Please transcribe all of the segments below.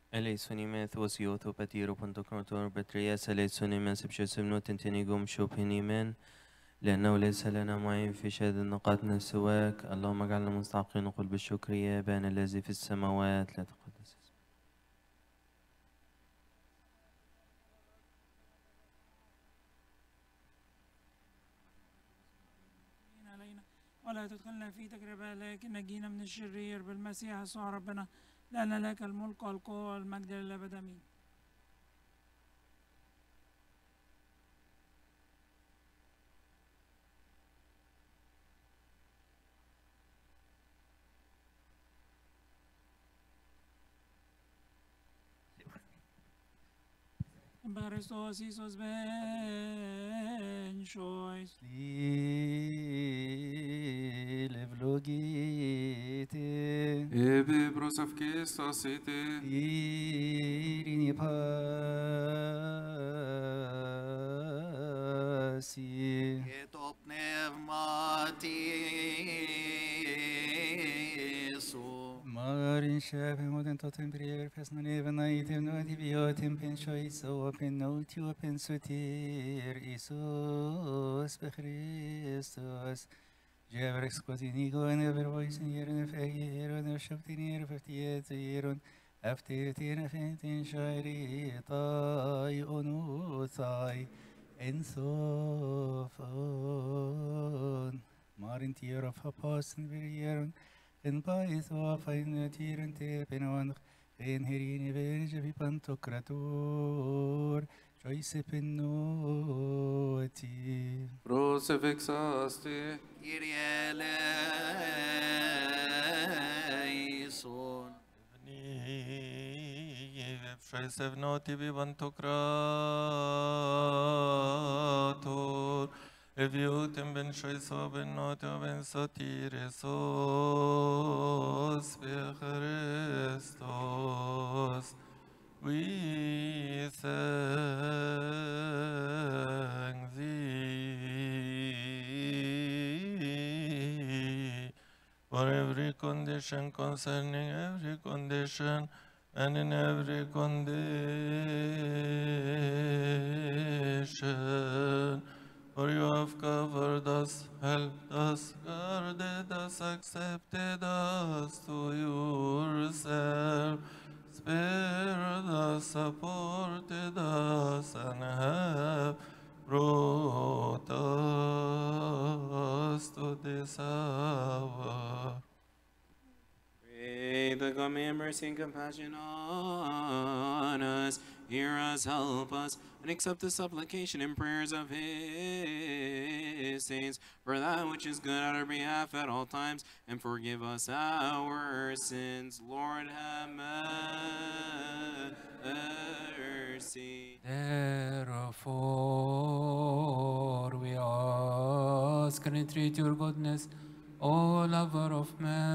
Eleisonimet وسيوثو باتيرو بنتوكروتور بترياس eleisonimet بشسمنو تنتنيقوم شوبينيمن لأنه ليس لنا معين في شهادة نقاتنا سواك اللهم اجعلنا مستحقين نقول بالشكرية بان الذي في السماوات لا تقدس اسمك علينا ولا تدخلنا في تجربة لكن نجينا من الشرير بالمسيح يسوع ربنا لأن لك الملك والقوة والمجد للأبد آمين Baristos Isos ben shois Levlogite Ebe prosavkes asete, Irini pasi Και το πνεύμα σου. Marin shafe moden totem brever pesna neven aitem no antibiotem pen shoiso pen notio pen sotir Isus be Christus Jever excotinigo en ever voice in yerin fegiron er shoptinir feftiet yeron Aftir fentin shairi tai onu tai en sofon Marin tier of apostle verieren En pais of ein tieren te penon en herini verge vi pantokrator Joyce penoti prosavexaste, Κύριε ελέησον. Przejsew noti vivantokrator, eviutem ben shaiso ben noti ben sotiresos be Christos. We thank thee for every condition concerning every condition and in every condition. For you have covered us, helped us, guarded us, accepted us to yourself, spared us, supported us, and have brought us to this hour. Pray the God may have mercy and compassion on us. Hear us, help us, and accept the supplication and prayers of His saints for that which is good on our behalf at all times, and forgive us our sins. Lord, have mercy. Therefore, we ask and entreat your goodness, O lover of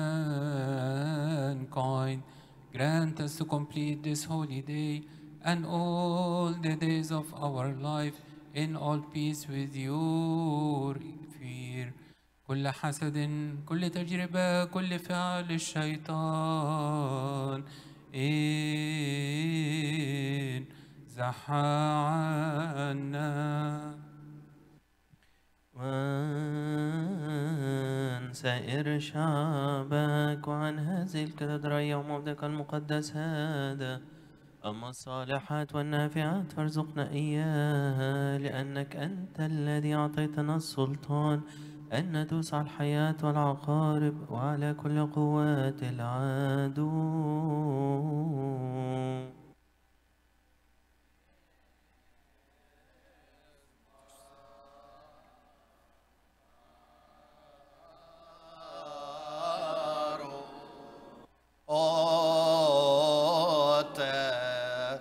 mankind, grant us to complete this holy day and all the days of our life in all peace with your fear. كل حسد كل تجربة كل فعل الشيطان إن زح عنا وعن سائر شعبك وعن هذه الكاتدرائية وموضعك المقدس هذا أما الصالحات والنافعات فارزقنا إياها لأنك أنت الذي أعطيتنا السلطان أن ندوس على الحياة والعقارب وعلى كل قوات العدو Ote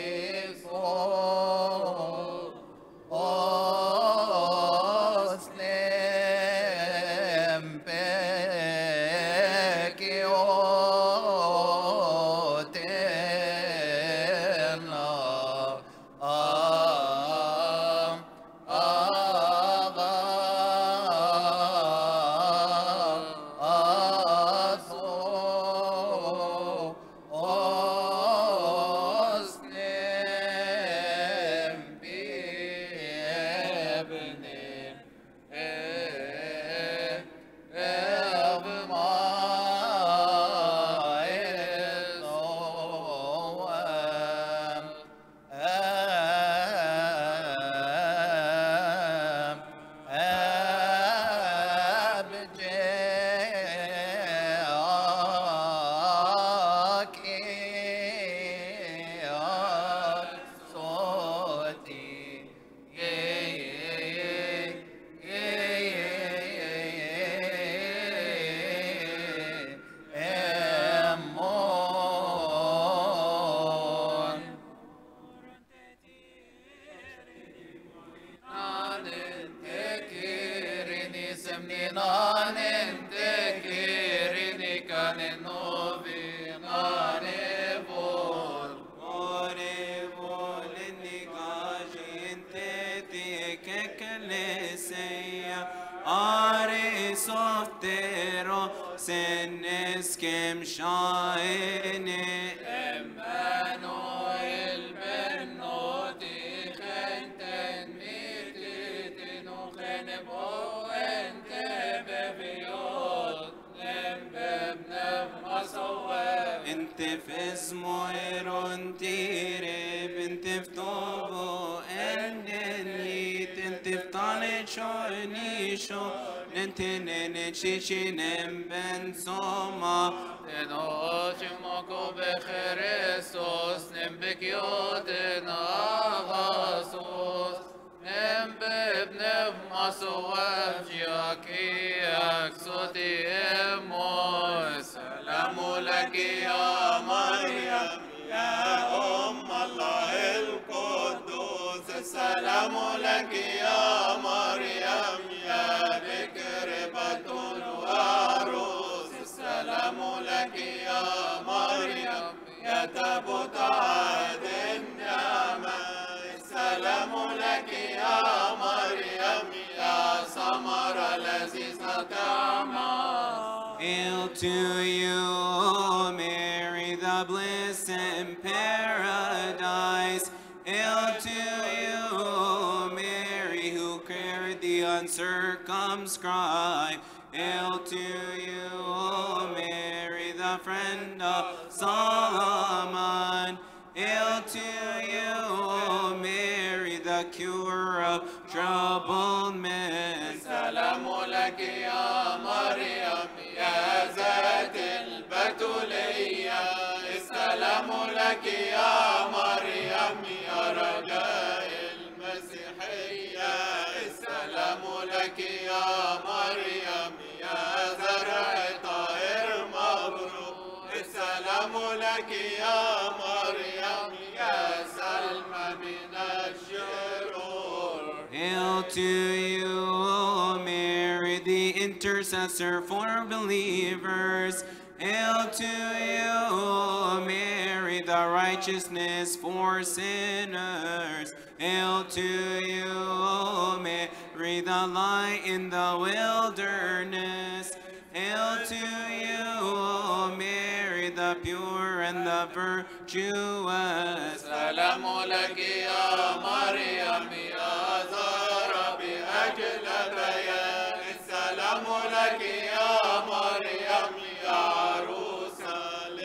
ali nanen tekirini kanen novi nane vol. Ore voleni gajinte te kekleseya Are softero senes kem shaene Emmanuel bennoti khenten mititin ukhenebo ente beviot nembeb nem masaweb انت في اسمويرون تيرب انت في طوبو اننيت انت في طالع شو نيشو انت ننشيشي نمبن سوما Enochimoko becherestos nem bekiot nagasos nem beb nem masoaf jiaki aksoti emos salamu laki ya Maryam ya أم الله القدوس السلام لك يا مريم يا بكر بتول وعروس السلام لك يا مريم يا تابوت عهد النعمة السلام لك يا مريم يا ثمرة لذيذة طعمة Hail to you, O Mary, the bliss in paradise. Hail to you, O Mary, who carried the uncircumscribed. Hail to you, O Mary, the friend of Solomon. Hail to you, O Mary, the cure of troubled men. السلام لك يا مريم يا ذات البتولية السلام لك يا مريم يا رجاء المسيحية السلام لك يا مريم يا زرع طائر مبروك السلام لك يا مريم يا سلمى من الشرور Hail to you, O Mary, the intercessor for believers. Hail to you, O Mary, the righteousness for sinners. Hail to you, O Mary, the light in the wilderness. Hail to you, O Mary, the pure and the virtuous. السلام لك يا مريم يا زهرة بأجل بيان السلام لك يا مريم يا عروسة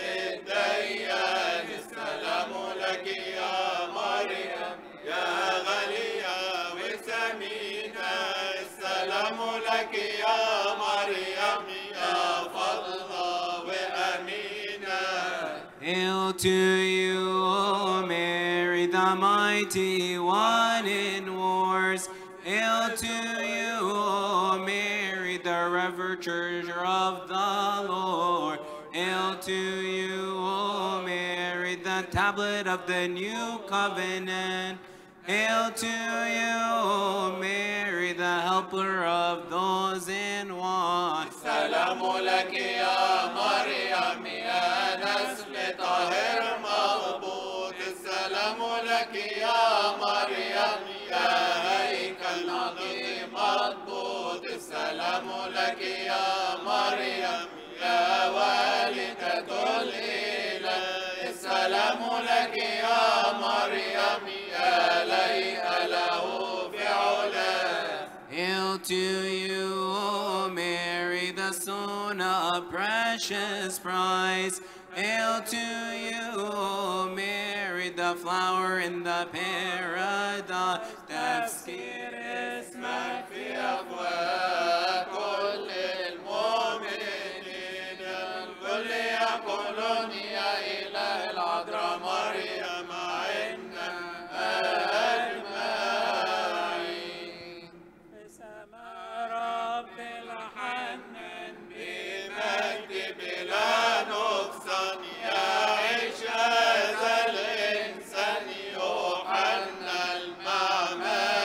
للديان السلام لك يا مريم يا غالية وثمينة السلام لك يا مريم يا فضلة وأمينة Hail to you, O Mary, the mighty one in wars. Hail to you, O Mary, the revered treasure of the Lord. Hail to you, O Mary, the tablet of the new covenant. Hail to you, O Mary, the helper of those in want. السلام لك يا مريم يا نسل طاهر مغبوط السلام لك يا مريم يا هيكل عظيم مضبوط السلام لك يا مريم يا والدة الإله السلام لك يا مريم يا ليئة له في علاه Hail to you, O Mary, the son of precious price. Hail to you, O Mary, the flower in the paradise. تفسير اسمك في أفواه كل المؤمنين الكل يقولون يا إله العذراء مريم عنا أجمعين بسماء رب الحنان بمجد بلا نقصان يعيش هذا الإنسان يوحنا المعمدان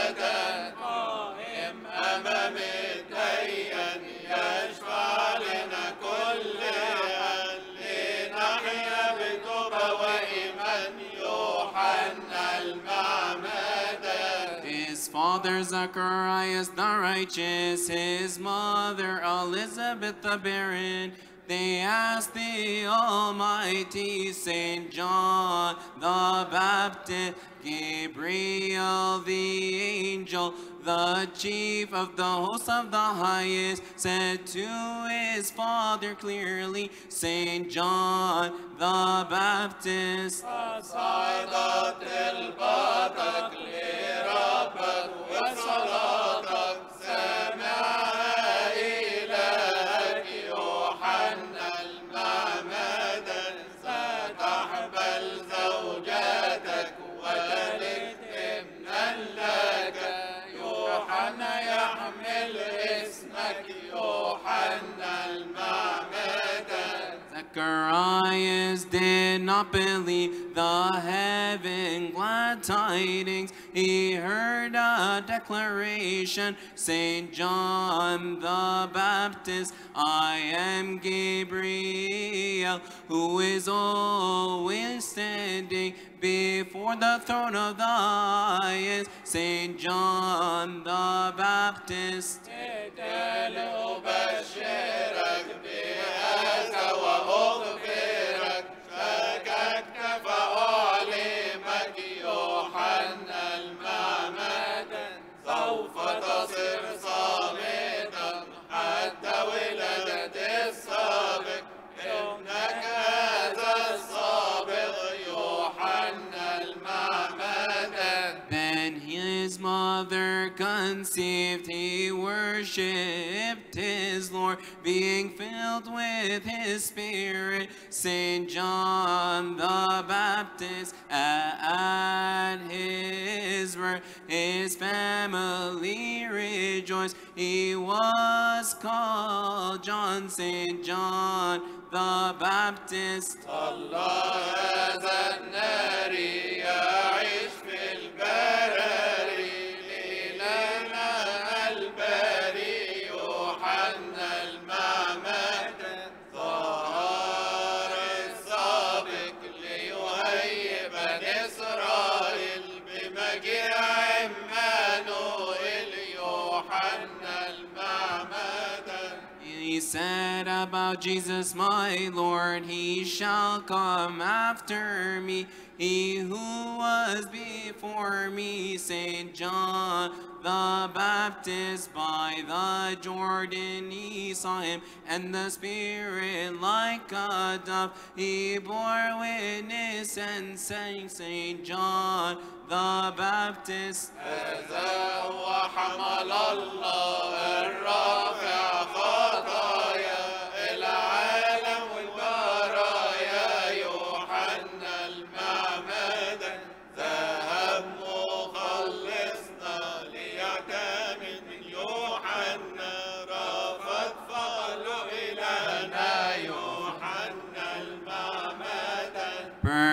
father Zacharias the righteous, his mother Elizabeth the barren. They asked the Almighty Saint John the Baptist, Gabriel the angel, the chief of the host of the highest, said to his father clearly, Saint John the Baptist. صعدت البطق لربك وصلاتك سمعها إلهك يوحنا المعمدان ستحبل زوجتك وتلد ابنا لك يوحنا يحمل اسمك يوحنا المعمدان Zacharias did not believe the heaven glad tidings. He heard a declaration, Saint John the Baptist, I am Gabriel, who is always standing before the throne of the highest, Saint John the Baptist. أبشرك بهذا وأخبرك شككت فأعلمك يوحنا المعمدان سوف تصير صامتا حتى ولادة السابق إنك هذا السابق يوحنا المعمدان Then his mother conceived, he worshipped his Lord, being filled with his spirit. Saint John the Baptist, at his birth, his family rejoiced. He was called John, Saint John the Baptist. الله هذا النار يعيش في البراري ليلنا الباري يوحنا المعمدان ظهر السابق ليهيئ بني إسرائيل بمجيء عمانوئيل يوحنا المعمدان He said about Jesus, my Lord, he shall come after me. He who was before me, Saint John the Baptist, by the Jordan he saw him, and the Spirit like a dove. He bore witness and sang, Saint John the Baptist. هذا هو حمل الله الرافع خطايا العالم والبرايا يوحنا المعمدان ذهب مخلصنا ليعتمد من يوحنا رفض فقالوا إلهنا يوحنا المعمدان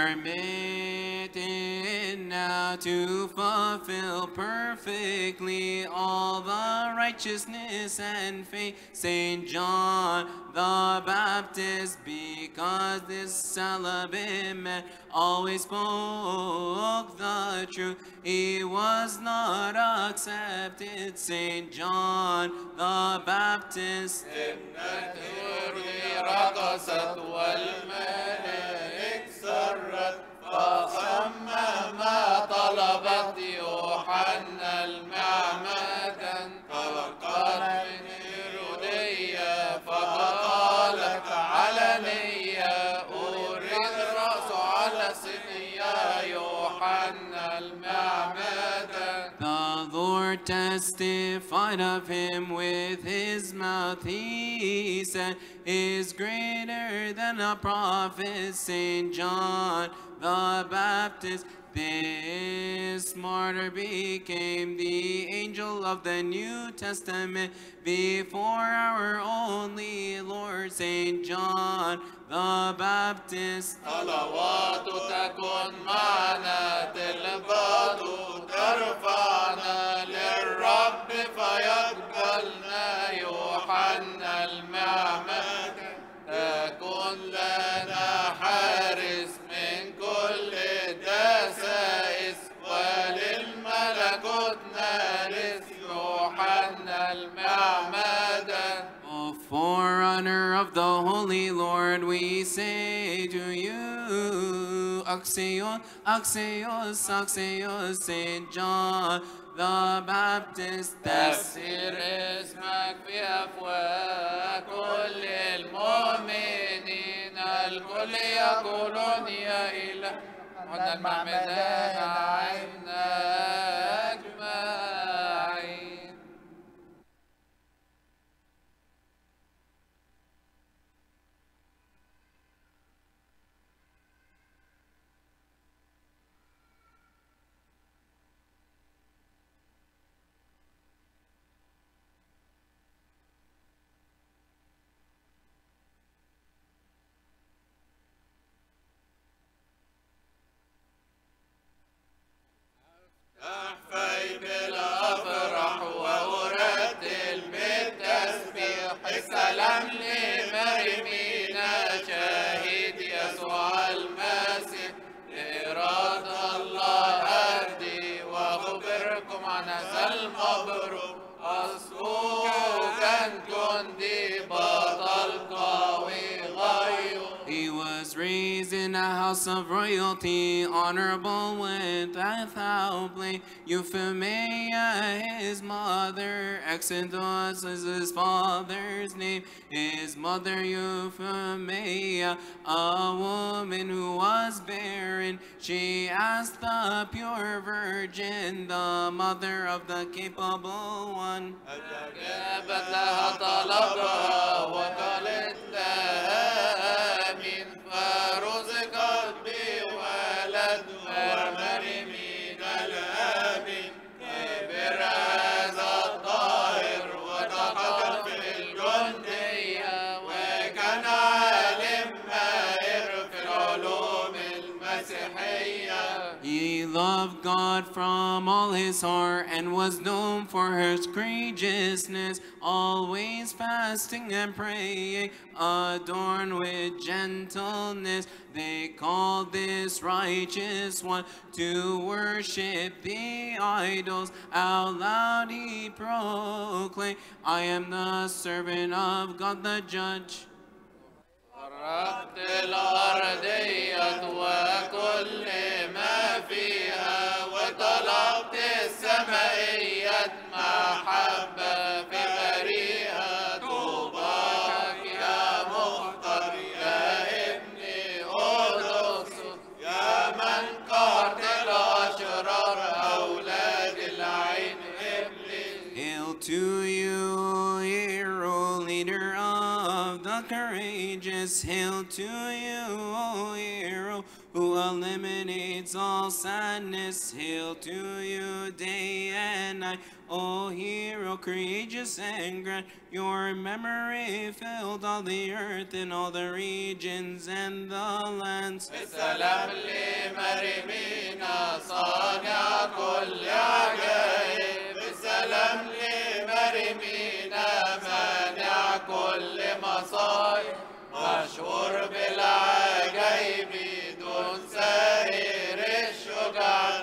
permitted now to fulfill perfectly all the righteousness and faith. Saint John the Baptist, because this celibate man always spoke the truth, he was not accepted. Saint John the Baptist. ابنة هيرودي رقصت والملائك سرت فصمم ما طلبت يوحنا المعمدان توقعت من هيرودية فقالت علنية أريد الرأس على سنية يوحنا المعمدان The Lord testified of him with his mouth. He said, is greater than a prophet, Saint John the Baptist. This martyr became the angel of the New Testament before our only Lord, Saint John the Baptist. صلوات تكن معنا تلبط ترفعنا للرب فيقبلنا يوحنا المعمد تكن لنا حارس من كل الدسائس وللملكوت forerunner of the Holy Lord, we say to you, Axios, Axios, Axios, Saint John the Baptist, تفسير اسمك في أفواه كل المؤمنين الكل يقولون يا إله هنا المعمدان عنا أجمعين أحفي بالأفرح وأرتل بالتسبيح السلام لمريمينا شاهد يسوع المسيح لإرادة الله أهدي وأخبركم عن هذا المبروك أسوقا جندي بطل قوي غيره He was raised in a house of royalty, honorable without blame. Euphemia, his mother, Exodus is his father's name. His mother, Euphemia, a woman who was barren. She asked the pure virgin, the mother of the capable one. أجابت لها طلبها وقالت لها آمين فرزقت بولد ومريمين الآمين كبر هذا الطاهر ودخل في الجندية وكان عالم ماهر في العلوم المسيحية He loved God from all his heart and was known for his courageousness, always fasting and praying, adorned with gentleness. They called this righteous one to worship the idols. Out loud he proclaimed, I am the servant of God the judge. فرقت الأرضية وكل ما فيها وطلبت السمائية محبة في بريها طوباك يا مختار يا ابني أرقص يا من قهرت الأشرار أولاد العين إبليس Hail to you, hero, leader of the courageous. Hail to you, O hero, who eliminates all sadness. Hail to you, day and night. O hero, courageous and grand, your memory filled all the earth and all the regions and the lands. السلام لمريمينا صانع كل عجائب السلام لمريمينا مانع كل مصائب مشهور بالعجائب دون سائر الشجعان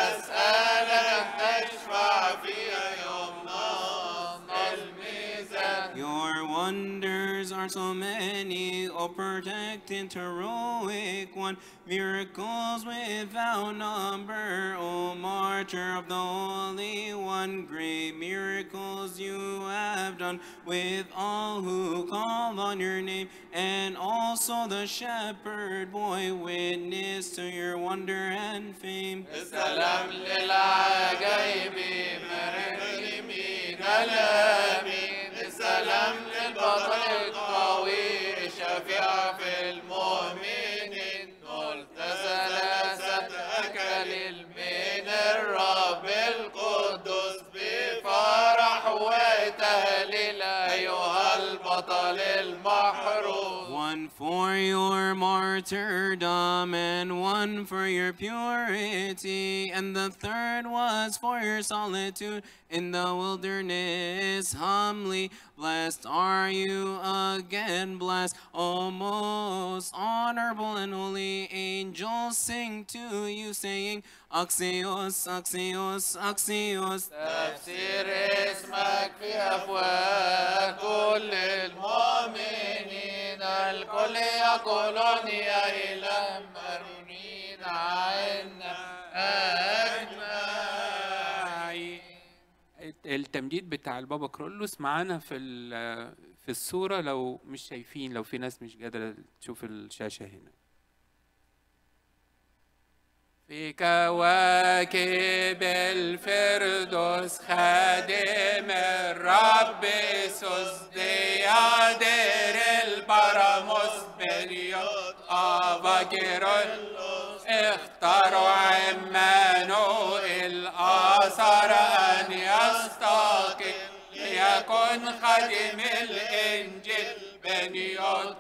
أسألك تشفع فيها يوم نصب الميزان Your wonders are so many, O protected heroic one, miracles without number, O martyr of the Holy One, great miracles you have done with all who call on your name, and also the shepherd boy witness to your wonder and fame. السلام للعجائب مريمين الآمين السلام للبطل القوي الشفيع في المؤمنين قلت ثلاثة أكل من الرب القدس بفرح وتهليل أيها البطل المحروم One for your your martyrdom, and one for your purity, and the third was for your solitude in the wilderness. Humbly blessed are you again, blessed, O most honorable and holy angels sing to you, saying, Axios, Axios, Axios. تفسير اسمك في أفواه كل المؤمنين الكل يقولون يا إله مرنين عنا أجمعين التمديد بتاع البابا كرولوس معانا في ال- في الصورة لو مش شايفين لو في ناس مش قادرة تشوف الشاشة هنا في كواكب الفردوس خادم الرب سوس ديادر البراموس بليوت أفاكيرون اختاروا عمانوئيل آثر أن يستقيم ليكن خادم الإنجيل بنيوت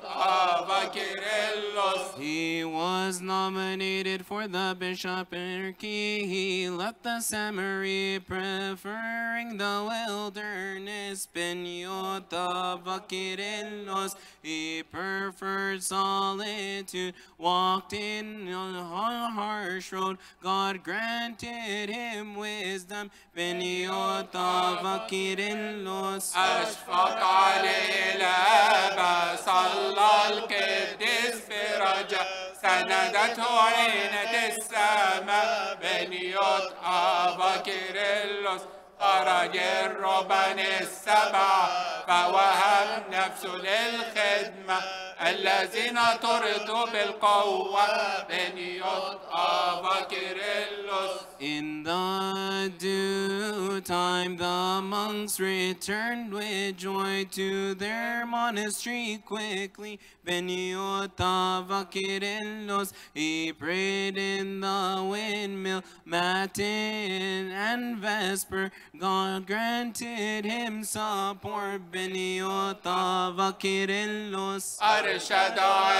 أفاكيريلوس He was nominated for the bishopric. He left the seminary, preferring the wilderness. Beniota vaquirelos. He preferred solitude, walked in a harsh road. God granted him wisdom. Beniota vaquirelos. أشفق عليه الأبا صلى القديس برجاء سندته عينة السماء بنيوت أبا كيرلس خرج الربان السبع فوهب نفسه للخدمة الذين طردوا بالقوة بنيوت أبا كيرلس In the due time, the monks returned with joy to their monastery quickly. Beniota vaquirelos, he prayed in the windmill, matin and vesper. God granted him support. Beniota vaquirelos. أرشد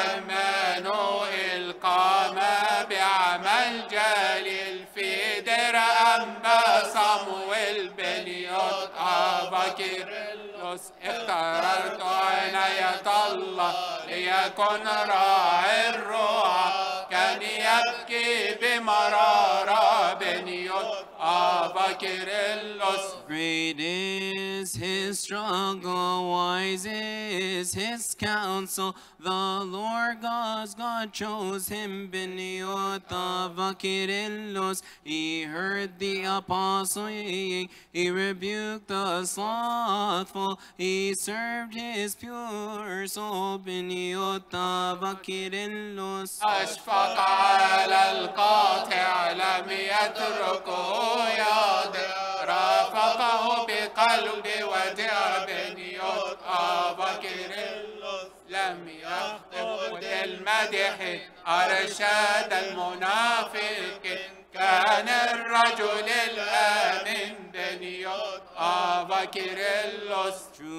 عمانوئيل قام بعمل جليل في دير أنبا صمويل بنيوت أبا كيرلس اخترت عناية الله ليكن راعي الرعى كان يبكي بمرارة بنيوت أبا كيرلس Great is his struggle, wise is his counsel. The Lord God's God chose him. Beniota vaquirelos. He heard the apostle, yea, he rebuked the slothful. He served his pure soul. Beniota vaquirelos. أشفق على القاطع لم يتركه يضيع رافقه بقلب وديع بنيوت أبا كيرلس لم يخطب للمدح أرشاد المنافق كان الرجل الآمن بنيوت أبا كيرلس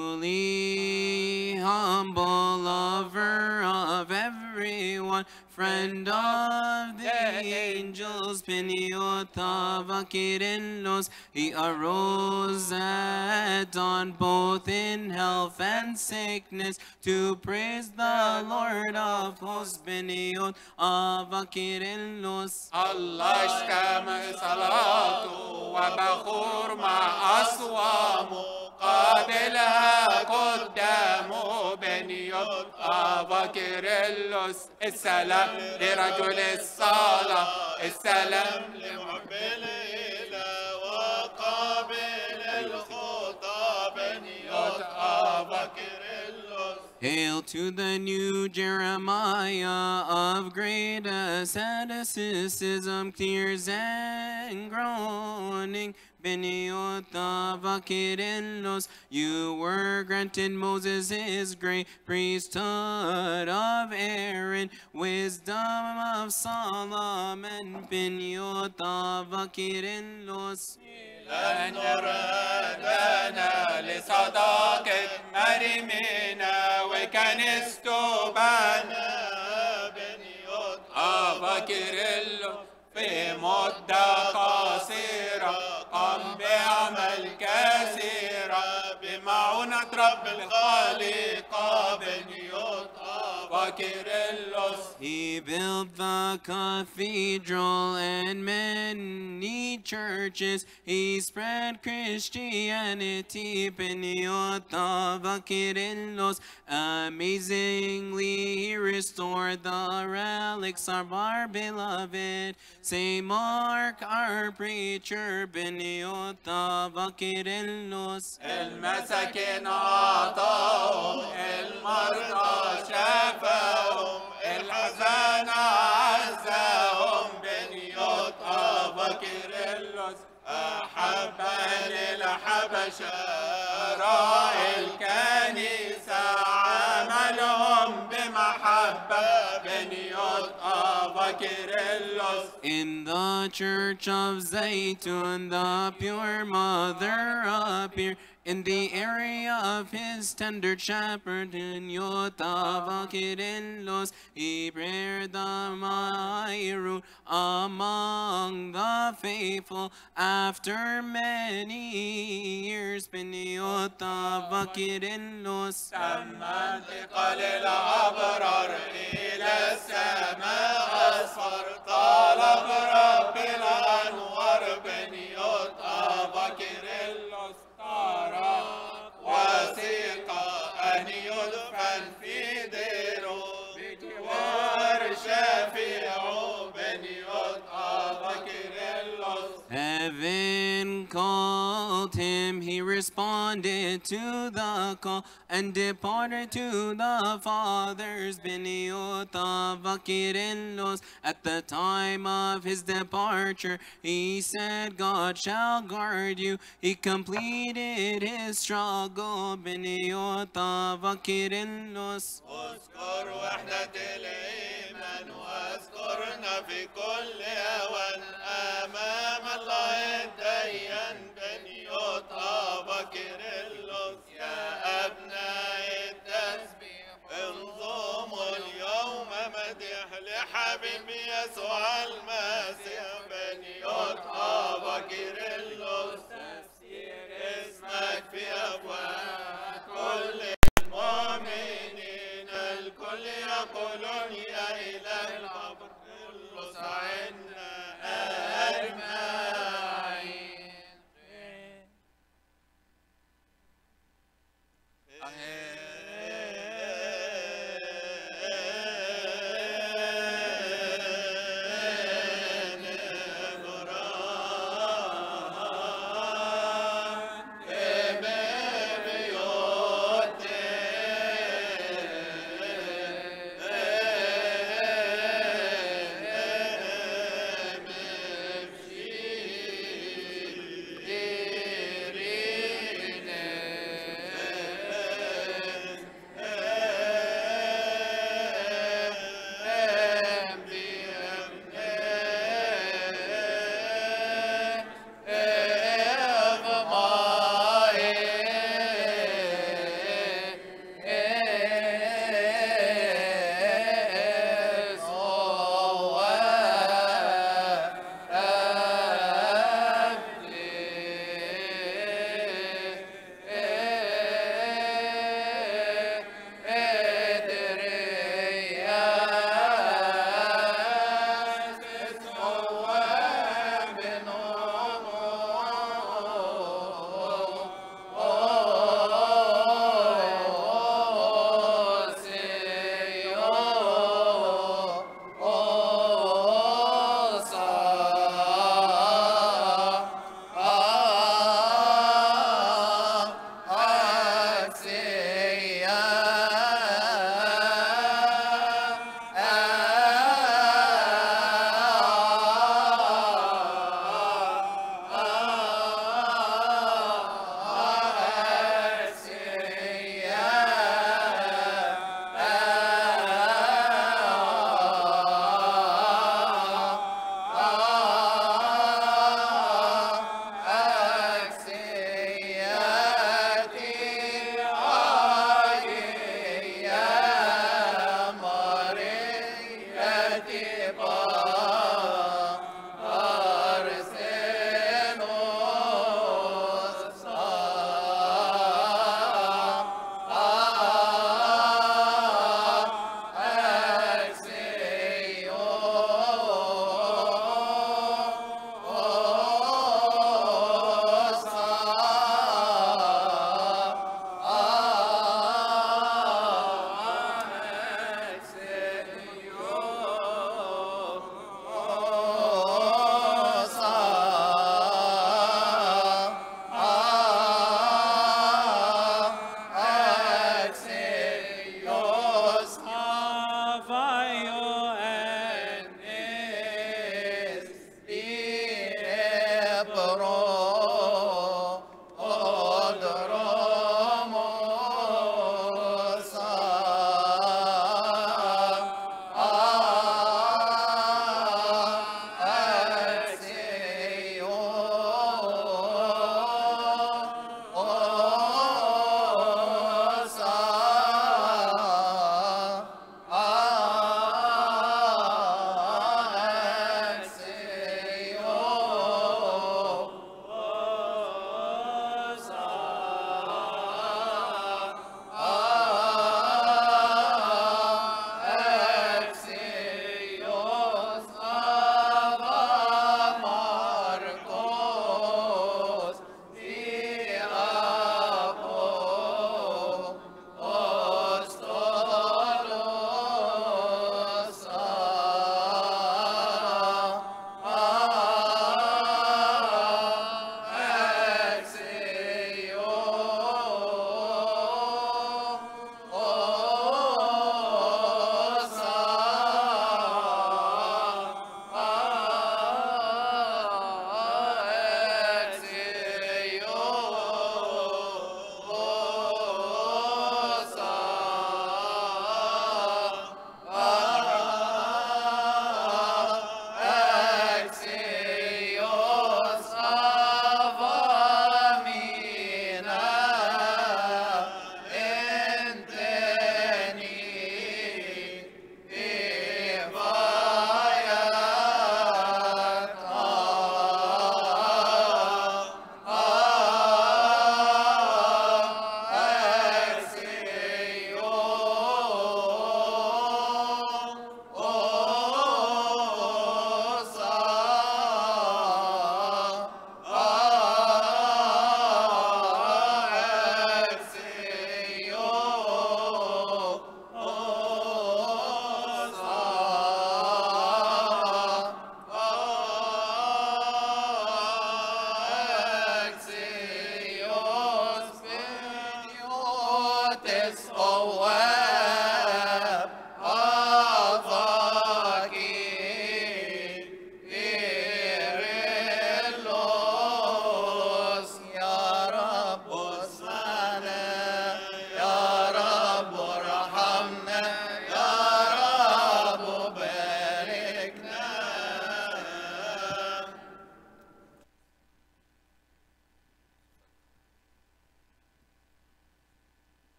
Truly humble lover of everyone, friend of the angels, Peniota vaquirelos. He arose at dawn, both in health and sickness, to praise the Lord of hosts, Peniot vaquirelos. الله اشتم صلاته وبخور مع أصوامه قابلها قدامه بنيوت أبا كيرلس السلام لرجل الصلاة السلام لمحب الإله وقابل الخطى بنيوت أبا كيرلس Hail to the new Jeremiah of great asceticism, tears and groaning. Beniota vaquirelos, you were granted Moses' great priesthood of Aaron, wisdom of Solomon. Beniota vaquirelos. لن نردنا لصداقة مريمنا وكنيسته بنا كيرلو في مدة قصيرة قام بعمل كثيرة بمعونة رب الخالق بنيوتا وكيرلس He built the cathedral and many churches. He spread Christianity. Beniota Vakirillos. Amazingly, he restored the relics of our beloved. Saint Mark, our preacher. Beniota Vakirillos. المساكين أعطاهم المرضى شفاهم الحزان عزاهم بنيوت أبا كيرلس أحب للحبشة راعي الكنيسة عملهم بمحبة بنيوت أبا كيرلس In the church of Zaytun, the pure mother appeared. In the area of his tender shepherd, in Yotavakirillos, he prepared the Mairu among the faithful. After many years, Beniotavakirillos. تم انتقال الأبرار إلى السماء أصفر طلب رب الأنوار بنيوت أبا كيرلس ترى وثيق أن يدفن في ديره بجوار شفيع بنيوت أبا كيرلس Heaven called him, he responded to the call and departed to the fathers. Beniota Vakirillos. At the time of his departure, he said, God shall guard you. He completed his struggle. Beniota Vakirillos. اذكر وحدة الإيمان واذكرنا في كل أوان أمام الله الديان بنيوت أبا كيرلس يا أبناء التسبيح انظموا اليوم مديح لحبيب يسوع المسيح بنيوت أبا كيرلس تفسير اسمك في أفواه كل المؤمنين الكل يقولون يا إله الأمر كل سعنا أجمعين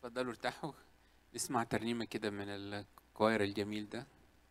اتفضلوا ارتاحوا نسمع ترنيمة كده من الكواير الجميل ده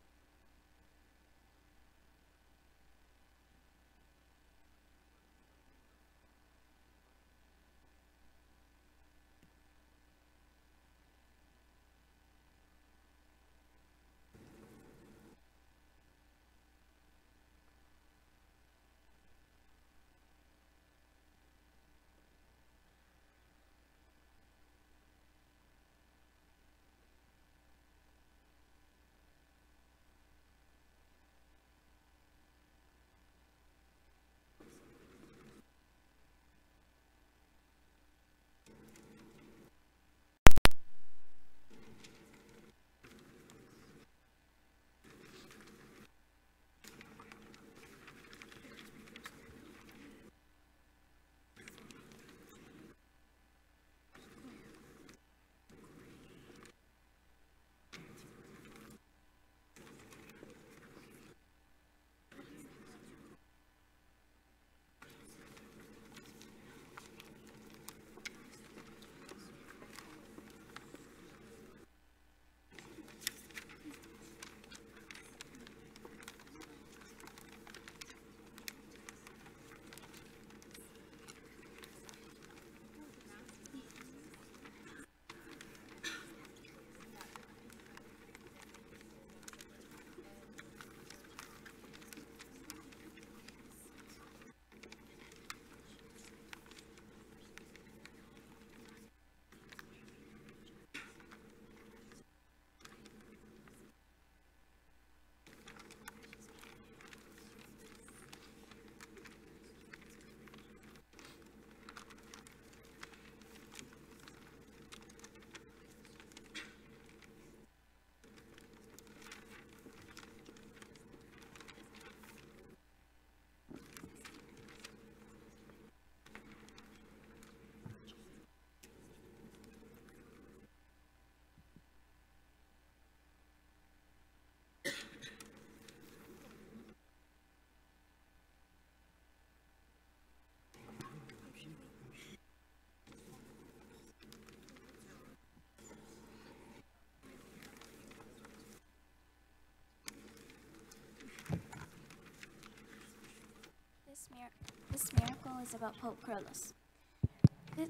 This, mir- this miracle is about Pope Carlos. Thi-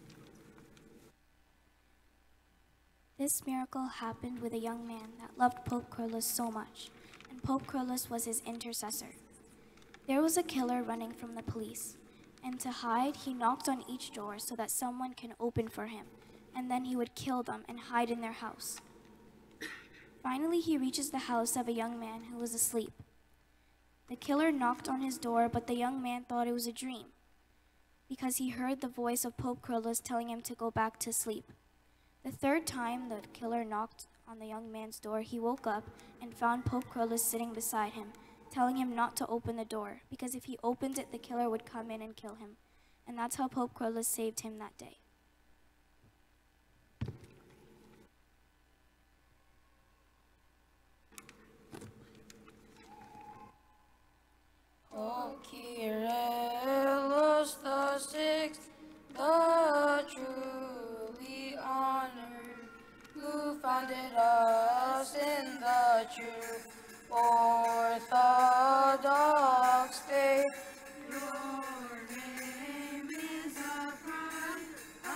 This miracle happened with a young man that loved Pope Carlos so much, and Pope Carlos was his intercessor. There was a killer running from the police, and to hide, he knocked on each door so that someone can open for him, and then he would kill them and hide in their house. Finally, he reaches the house of a young man who was asleep. The killer knocked on his door, but the young man thought it was a dream because he heard the voice of Pope Carlos telling him to go back to sleep. The third time the killer knocked on the young man's door, he woke up and found Pope Carlos sitting beside him, telling him not to open the door because if he opened it, the killer would come in and kill him. And that's how Pope Carlos saved him that day. O Kyrillos the sixth, the truly honored, who founded us in the true Orthodox faith. Your name is a pride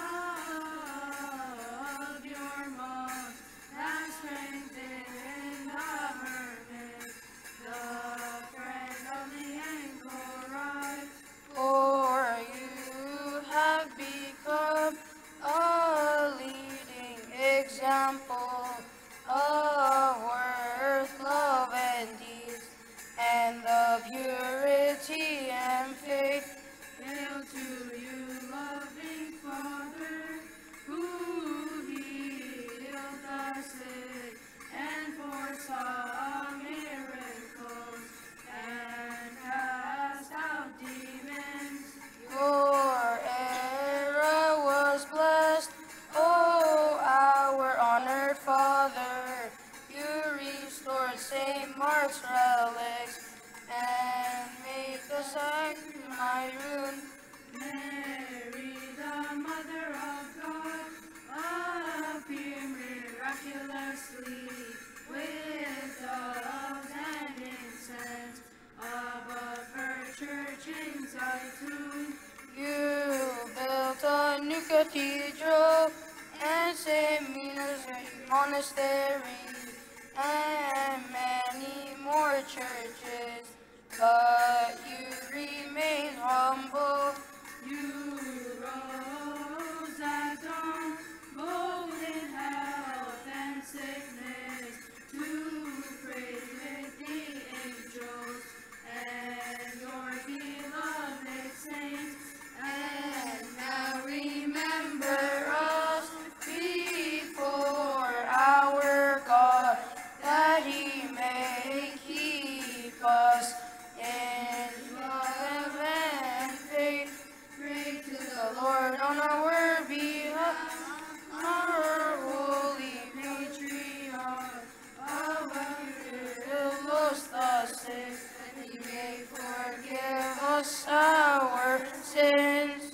of your most that strengthened our faith. The friend of the anchorite, for you have become a leading example of worth, love, and deeds. cathedral and St. Mina's monastery and many more churches. But you remain humble. You rose at dawn, both in health and sickness, to praise with the angels and your beloved saints. And now remember us before our God, that He may keep us in love and faith. Pray to the Lord on our behalf, our holy patriarch, our lost us sins, that He may forgive us our sins.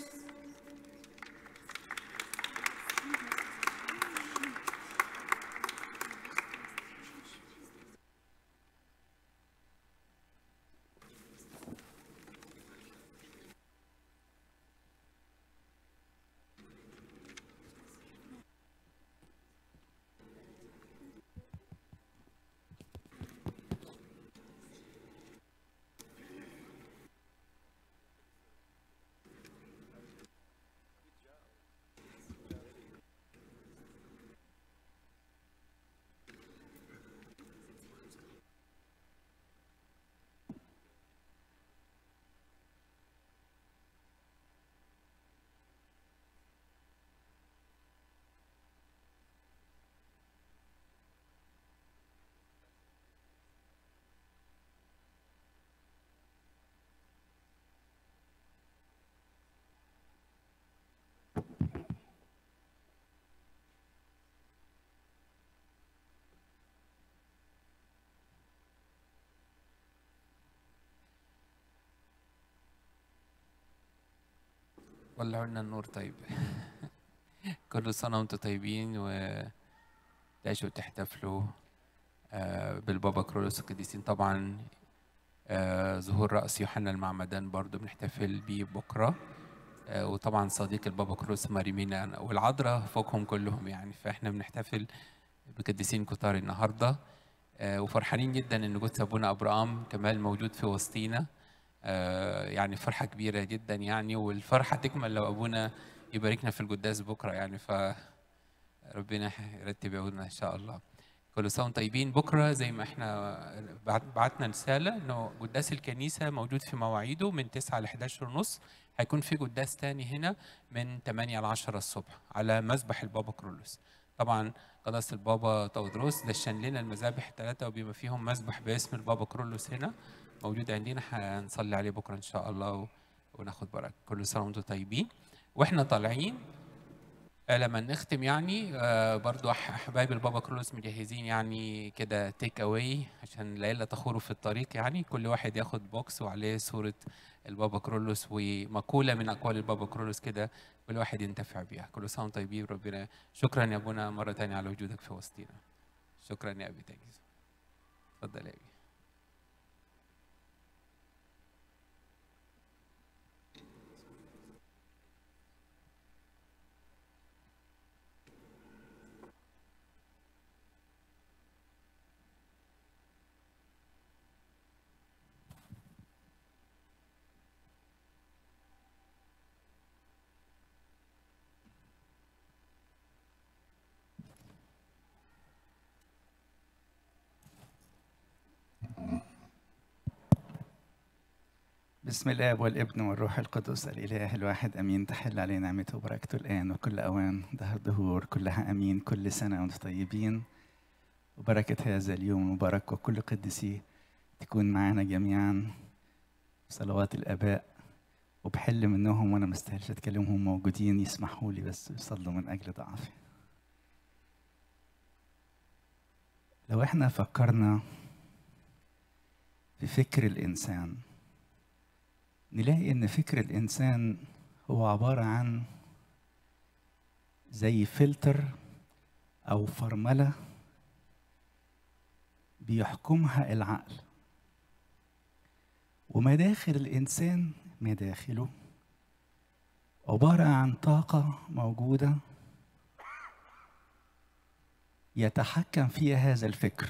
ولعوا لنا النور طيب كل سنة وانتم طيبين وتعيشوا وتحتفلوا آه، بالبابا كرولوس القديسين طبعا آه، ظهور رأس يوحنا المعمدان برضو بنحتفل بيه بكرة آه، وطبعا صديق البابا كرولوس ماريمينا والعذراء فوقهم كلهم يعني فاحنا بنحتفل بقديسين كتار النهارده آه، وفرحانين جدا ان جود ابونا ابراهام كمال موجود في وسطينا آه، يعني فرحة كبيرة جدا يعني والفرحة تكمل لو أبونا يباركنا في القداس بكرة يعني ف ربنا يرتب عودنا إن شاء الله كل سنة وانتم طيبين بكرة زي ما احنا بعت- بعتنا رسالة إنه قداس الكنيسة موجود في مواعيده من 9 ل 11 ونص هيكون في قداس تاني هنا من 8 ل 10 الصبح على مذبح البابا كرولوس طبعا قداسة البابا تودروس دشن لنا المذابح الثلاثة وبما فيهم مذبح باسم البابا كرولوس هنا موجود عندنا هنصلي عليه بكره ان شاء الله و... وناخد بركه كل سنه وانتم طيبين واحنا طالعين آه، لما نختم يعني آه، برضو أح- احباب البابا كرولوس مجهزين يعني كده تيك اواي عشان العيله تخوروا في الطريق يعني كل واحد ياخد بوكس وعليه صوره البابا كرولوس ومقوله من اقوال البابا كرولوس كده كل واحد ينتفع بيها كل سنه وانتم طيبين ربنا شكرا يا ابونا مره تانية على وجودك في وسطينا شكرا يا ابي تاني اتفضل يا ابي بسم الاب والابن والروح القدس الاله الواحد امين تحل علينا نعمته وبركته الان وكل اوان دهر دهور كلها امين كل سنه وانتم طيبين وبركه هذا اليوم المبارك وكل قدسيه تكون معنا جميعا صلوات الاباء وبحل منهم وانا مستاهلش اتكلمهم موجودين يسمحوا لي بس يصلوا من اجل ضعفي لو احنا فكرنا في فكر الانسان نلاقي ان فكر الانسان هو عباره عن زي فلتر او فرمله بيحكمها العقل ومداخل الانسان مداخله عبارة عن طاقة موجودة يتحكم فيها هذا الفكر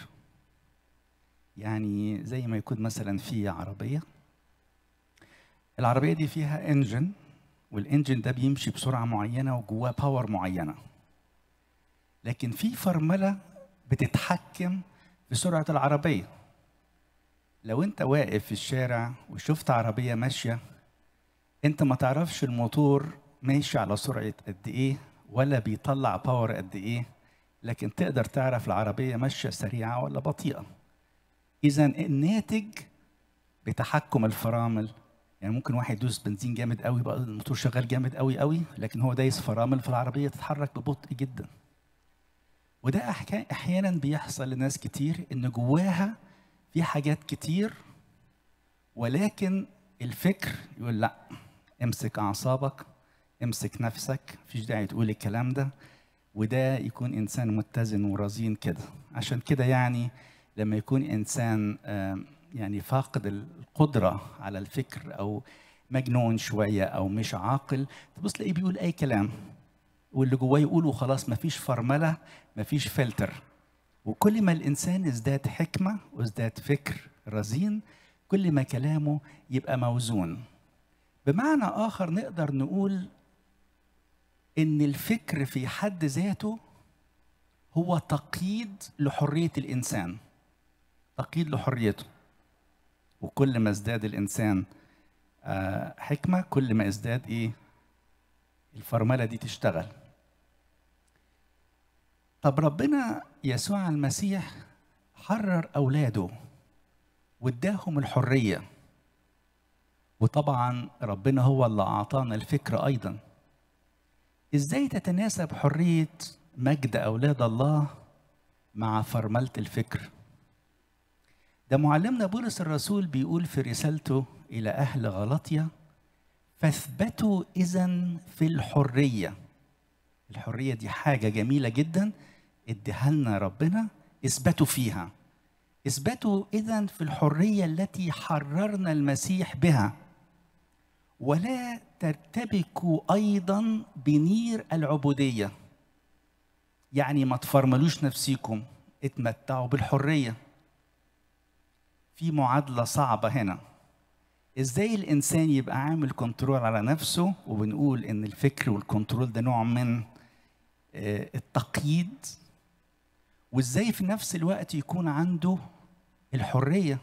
يعني زي ما يكون مثلا في عربية العربية دي فيها انجن والانجن ده بيمشي بسرعة معينة وجواه باور معينة لكن في فرملة بتتحكم في سرعة العربية لو انت واقف في الشارع وشفت عربية ماشية انت ما تعرفش الموتور ماشي على سرعة قد ايه ولا بيطلع باور قد ايه لكن تقدر تعرف العربية ماشية سريعة ولا بطيئة إذا الناتج بتحكم الفرامل يعني ممكن واحد يدوس بنزين جامد قوي بقى الموتور شغال جامد قوي قوي لكن هو دايس فرامل فالعربية تتحرك ببطء جدا وده أحكا- أحيانا بيحصل لناس كتير إن جواها في حاجات كتير ولكن الفكر يقول لا امسك أعصابك امسك نفسك مفيش داعي تقول الكلام ده وده يكون انسان متزن ورزين كده عشان كده يعني لما يكون انسان آم، يعني فاقد القدره على الفكر او مجنون شويه او مش عاقل تبص تلاقيه بيقول اي كلام واللي جواه يقوله خلاص مفيش فرمله مفيش فلتر وكل ما الانسان ازداد حكمه وازداد فكر رزين كل ما كلامه يبقى موزون بمعنى اخر نقدر نقول ان الفكر في حد ذاته هو تقييد لحريه الانسان تقييد لحريته وكل ما ازداد الانسان آه، حكمه كل ما ازداد ايه الفرمله دي تشتغل طب ربنا يسوع المسيح حرر اولاده واداهم الحريه وطبعا ربنا هو اللي اعطانا الفكر ايضا ازاي تتناسب حريه مجد اولاد الله مع فرمله الفكر ده معلمنا بولس الرسول بيقول في رسالته الى اهل غلطيا فاثبتوا اذا في الحريه الحريه دي حاجه جميله جدا اديها لنا ربنا اثبتوا فيها اثبتوا اذا في الحريه التي حررنا المسيح بها ولا ترتبكوا ايضا بنير العبوديه يعني ما تفرملوش نفسيكم اتمتعوا بالحريه في معادله صعبه هنا ازاي الانسان يبقى عامل كنترول على نفسه وبنقول ان الفكر والكنترول ده نوع من آه، التقييد وازاي في نفس الوقت يكون عنده الحريه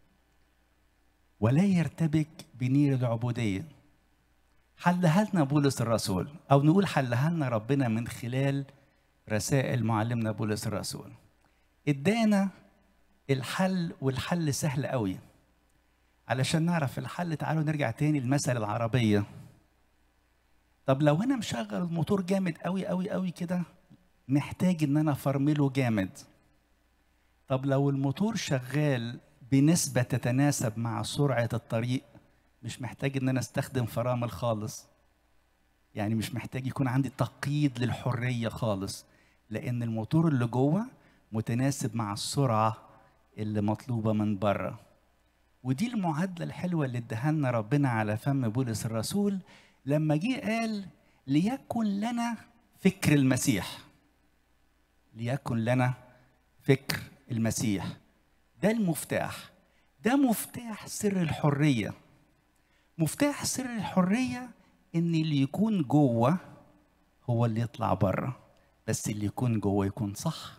ولا يرتبك بنير العبوديه حلها لنا بولس الرسول او نقول حلها لنا ربنا من خلال رسائل معلمنا بولس الرسول ادانا الحل والحل سهل قوي علشان نعرف الحل تعالوا نرجع تاني لمثل العربيه طب لو انا مشغل الموتور جامد قوي قوي قوي كده محتاج ان انا افرمله جامد طب لو الموتور شغال بنسبة تتناسب مع سرعة الطريق مش محتاج ان انا استخدم فرامل خالص يعني مش محتاج يكون عندي تقييد للحرية خالص لان الموتور اللي جوه متناسب مع السرعة اللي مطلوبة من بره ودي المعادلة الحلوة اللي اداها لنا ربنا على فم بولس الرسول لما جه قال ليكن لنا فكر المسيح ليكن لنا فكر المسيح ده المفتاح ده مفتاح سر الحرية مفتاح سر الحرية إن اللي يكون جوه هو اللي يطلع بره بس اللي يكون جوه يكون صح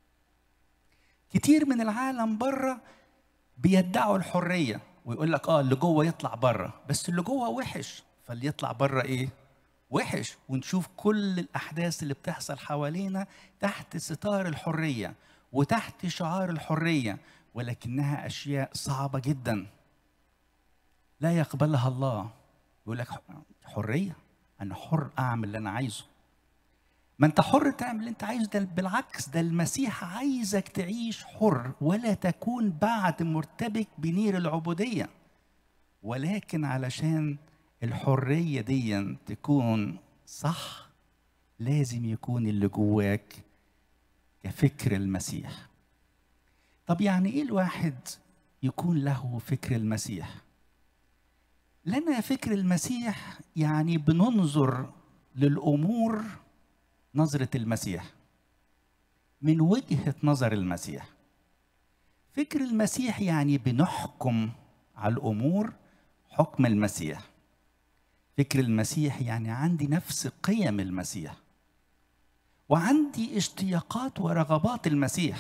كتير من العالم بره بيدعوا الحرية ويقول لك اه اللي جوه يطلع بره بس اللي جوه وحش فاللي يطلع بره ايه وحش ونشوف كل الاحداث اللي بتحصل حوالينا تحت ستار الحريه وتحت شعار الحريه ولكنها اشياء صعبه جدا لا يقبلها الله يقول لك حريه انا حر اعمل اللي انا عايزه ما انت حر تعمل اللي انت عايزه ده بالعكس ده المسيح عايزك تعيش حر ولا تكون بعد مرتبك بنير العبوديه ولكن علشان الحريه دي تكون صح لازم يكون اللي جواك كفكر المسيح طب يعني ايه الواحد يكون له فكر المسيح لنا فكر المسيح يعني بننظر للامور نظره المسيح من وجهه نظر المسيح فكر المسيح يعني بنحكم على الامور حكم المسيح فكر المسيح يعني عندي نفس قيم المسيح وعندي اشتياقات ورغبات المسيح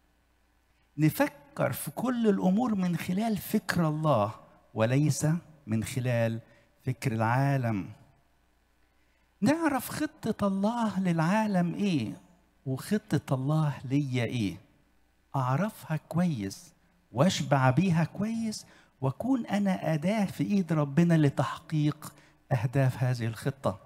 نفكر في كل الامور من خلال فكر الله وليس من خلال فكر العالم نعرف خطه الله للعالم ايه وخطه الله ليا ايه اعرفها كويس واشبع بيها كويس واكون انا اداه في ايد ربنا لتحقيق اهداف هذه الخطه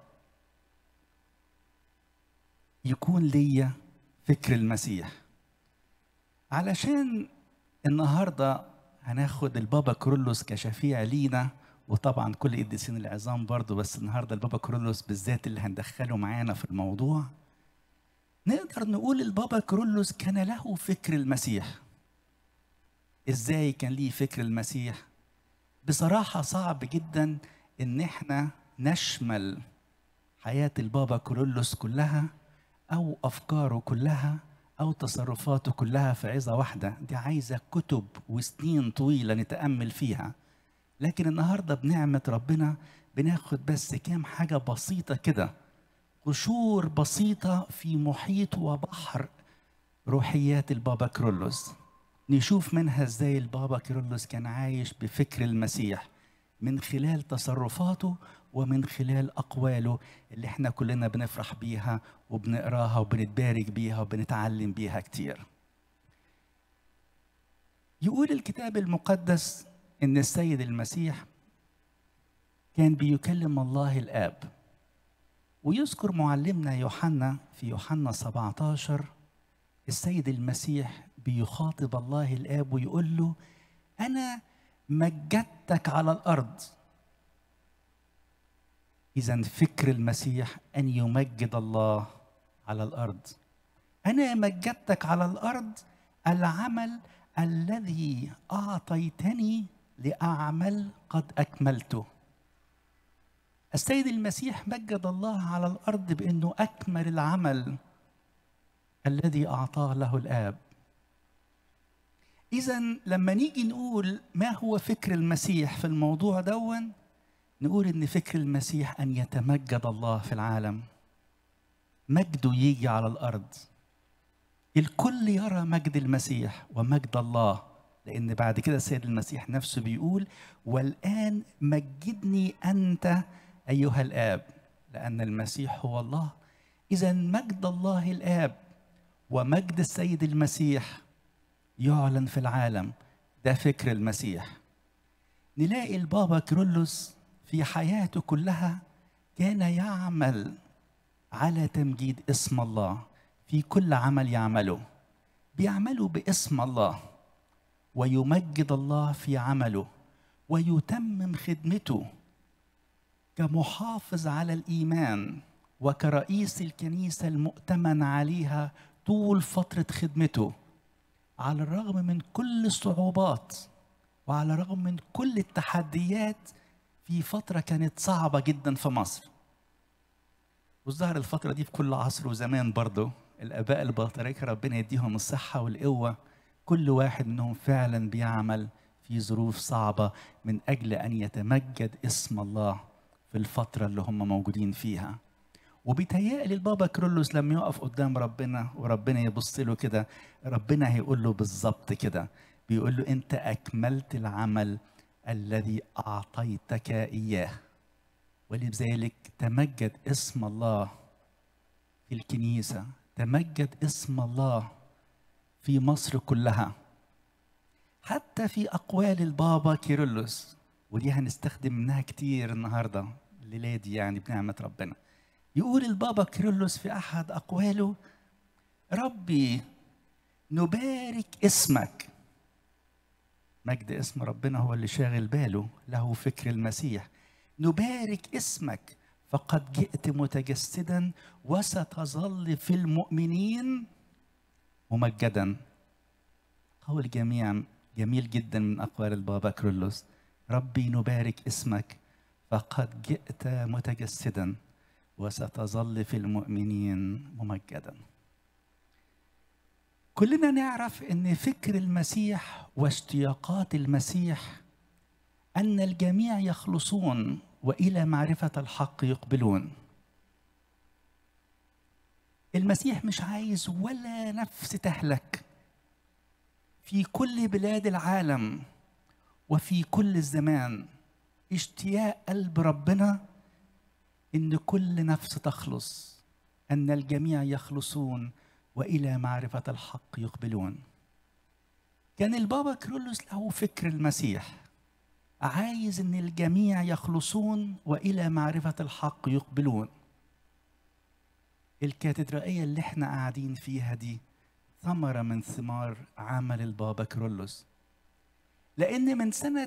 يكون ليا فكر المسيح علشان النهارده هناخد البابا كرولوس كشفيع لينا وطبعا كل قديسين العظام برضو بس النهارده البابا كرولوس بالذات اللي هندخله معانا في الموضوع نقدر نقول البابا كرولوس كان له فكر المسيح ازاي كان ليه فكر المسيح بصراحه صعب جدا ان احنا نشمل حياه البابا كرولوس كلها او افكاره كلها او تصرفاته كلها في عظه واحده دي عايزه كتب وسنين طويله نتامل فيها لكن النهارده بنعمه ربنا بناخد بس كام حاجه بسيطه كده قشور بسيطه في محيط وبحر روحيات البابا كرولوس نشوف منها ازاي البابا كيرلس كان عايش بفكر المسيح من خلال تصرفاته ومن خلال اقواله اللي احنا كلنا بنفرح بيها وبنقراها وبنتبارك بيها وبنتعلم بيها كتير. يقول الكتاب المقدس ان السيد المسيح كان بيكلم الله الاب ويذكر معلمنا يوحنا في يوحنا 17 السيد المسيح بيخاطب الله الاب ويقول له انا مجدتك على الارض اذا فكر المسيح ان يمجد الله على الارض انا مجدتك على الارض العمل الذي اعطيتني لاعمل قد اكملته السيد المسيح مجد الله على الارض بانه اكمل العمل الذي اعطاه له الاب اذا لما نيجي نقول ما هو فكر المسيح في الموضوع دون نقول ان فكر المسيح ان يتمجد الله في العالم مجده يجي على الارض الكل يرى مجد المسيح ومجد الله لان بعد كده السيد المسيح نفسه بيقول والان مجدني انت ايها الاب لان المسيح هو الله اذا مجد الله الاب ومجد السيد المسيح يعلن في العالم ده فكر المسيح نلاقي البابا كرولوس في حياته كلها كان يعمل على تمجيد اسم الله في كل عمل يعمله بيعمله باسم الله ويمجد الله في عمله ويتمم خدمته كمحافظ على الايمان وكرئيس الكنيسه المؤتمن عليها طول فتره خدمته على الرغم من كل الصعوبات وعلى الرغم من كل التحديات في فترة كانت صعبة جدا في مصر والظاهر الفترة دي في كل عصر وزمان برضه الآباء البطاركة ربنا يديهم الصحة والقوة كل واحد منهم فعلا بيعمل في ظروف صعبة من أجل أن يتمجد اسم الله في الفترة اللي هم موجودين فيها وبيتهيألي البابا كرولوس لما يقف قدام ربنا وربنا يبص له كده ربنا هيقول له بالظبط كده بيقول له انت اكملت العمل الذي اعطيتك اياه ولذلك تمجد اسم الله في الكنيسه تمجد اسم الله في مصر كلها حتى في اقوال البابا كيرلس ودي هنستخدم منها كتير النهارده الليله دي يعني بنعمه ربنا يقول البابا كيرلس في احد اقواله ربي نبارك اسمك مجد اسم ربنا هو اللي شاغل باله له فكر المسيح نبارك اسمك فقد جئت متجسدا وستظل في المؤمنين ممجدا قول جميع جميل جدا من اقوال البابا كرولوس ربي نبارك اسمك فقد جئت متجسدا وستظل في المؤمنين ممجدا كلنا نعرف ان فكر المسيح واشتياقات المسيح ان الجميع يخلصون والى معرفه الحق يقبلون المسيح مش عايز ولا نفس تهلك في كل بلاد العالم وفي كل الزمان اشتياق قلب ربنا ان كل نفس تخلص ان الجميع يخلصون والى معرفه الحق يقبلون كان البابا كرولوس له فكر المسيح عايز ان الجميع يخلصون والى معرفه الحق يقبلون الكاتدرائيه اللي احنا قاعدين فيها دي ثمره من ثمار عمل البابا كرولوس لان من سنه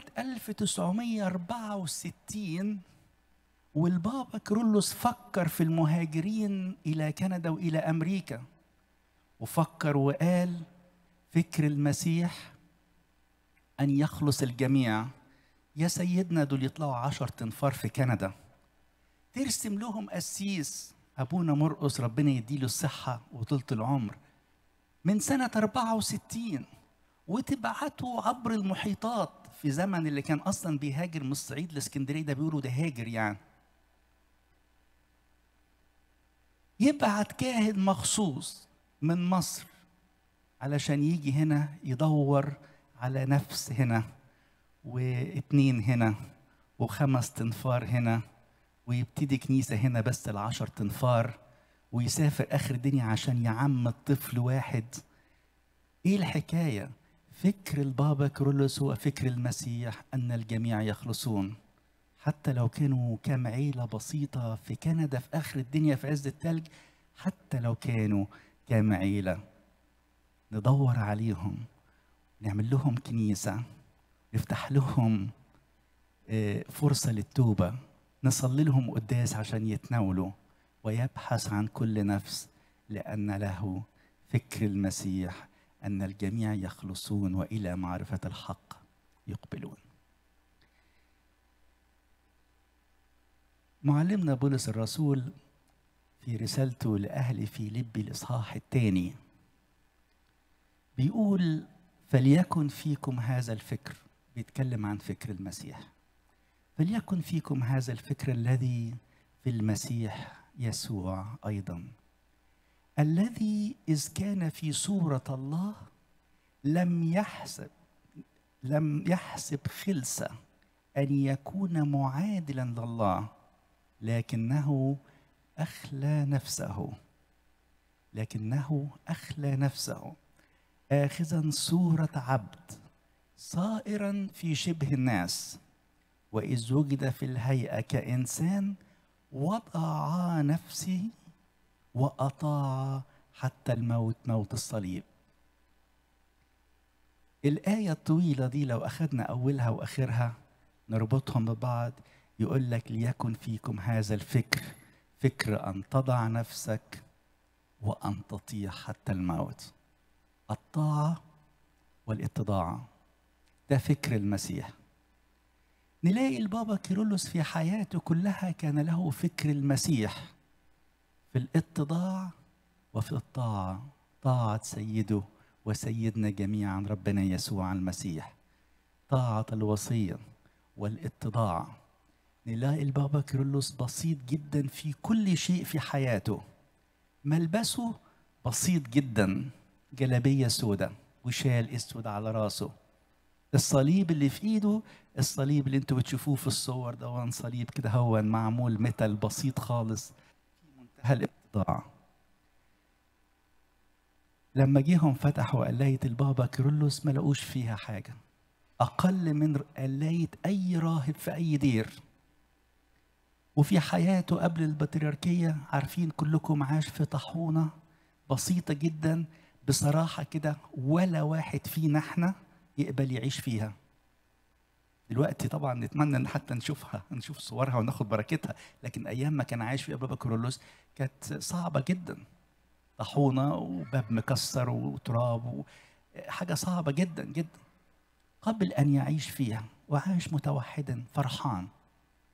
1964 والبابا كرولوس فكر في المهاجرين الى كندا والى امريكا وفكر وقال فكر المسيح ان يخلص الجميع يا سيدنا دول يطلعوا عشر تنفار في كندا ترسم لهم قسيس ابونا مرقس ربنا يديله الصحه وطولة العمر من سنه 64 وتبعته عبر المحيطات في زمن اللي كان اصلا بيهاجر من الصعيد لاسكندريه ده بيقولوا ده هاجر يعني يبعت كاهن مخصوص من مصر علشان يجي هنا يدور على نفس هنا واتنين هنا وخمس تنفار هنا ويبتدي كنيسة هنا بس العشر تنفار ويسافر آخر الدنيا عشان يعم الطفل واحد إيه الحكاية؟ فكر البابا كرولوس هو فكر المسيح أن الجميع يخلصون حتى لو كانوا كام عيلة بسيطة في كندا في آخر الدنيا في عز التلج حتى لو كانوا كام عيلة ندور عليهم نعمل لهم كنيسة نفتح لهم فرصة للتوبة نصلي لهم قداس عشان يتناولوا ويبحث عن كل نفس لأن له فكر المسيح أن الجميع يخلصون وإلى معرفة الحق يقبلون معلمنا بولس الرسول في رسالته لأهل فيليبي الإصحاح الثاني بيقول فليكن فيكم هذا الفكر بيتكلم عن فكر المسيح فليكن فيكم هذا الفكر الذي في المسيح يسوع أيضا الذي إذ كان في صورة الله لم يحسب لم يحسب خلسة أن يكون معادلا لله لكنه أخلى نفسه لكنه أخلى نفسه آخذا صورة عبد صائرا في شبه الناس وإذ وجد في الهيئة كإنسان وضع نفسه وأطاع حتى الموت موت الصليب الآية الطويلة دي لو أخذنا أولها وآخرها نربطهم ببعض يقول لك ليكن فيكم هذا الفكر فكر أن تضع نفسك وأن تطيع حتى الموت الطاعة والاتضاع ده فكر المسيح نلاقي البابا كيرلس في حياته كلها كان له فكر المسيح في الاتضاع وفي الطاعة طاعة سيده وسيدنا جميعا ربنا يسوع المسيح طاعة الوصية والاتضاع نلاقي البابا كيرلس بسيط جدا في كل شيء في حياته ملبسه بسيط جدا جلابية سوداء وشال اسود على راسه الصليب اللي في ايده الصليب اللي انتوا بتشوفوه في الصور ده صليب كده هو معمول ميتال بسيط خالص في منتهى الاتضاع لما جيهم فتحوا قلاية البابا كيرلس ما لقوش فيها حاجة أقل من قلاية أي راهب في أي دير وفي حياته قبل البطريركية عارفين كلكم عاش في طاحونة بسيطة جدا بصراحة كده ولا واحد فينا احنا يقبل يعيش فيها دلوقتي طبعا نتمنى ان حتى نشوفها نشوف صورها وناخد بركتها لكن ايام ما كان عايش فيها بابا كورولوس كانت صعبه جدا طاحونه وباب مكسر وتراب حاجه صعبه جدا جدا قبل ان يعيش فيها وعاش متوحدا فرحان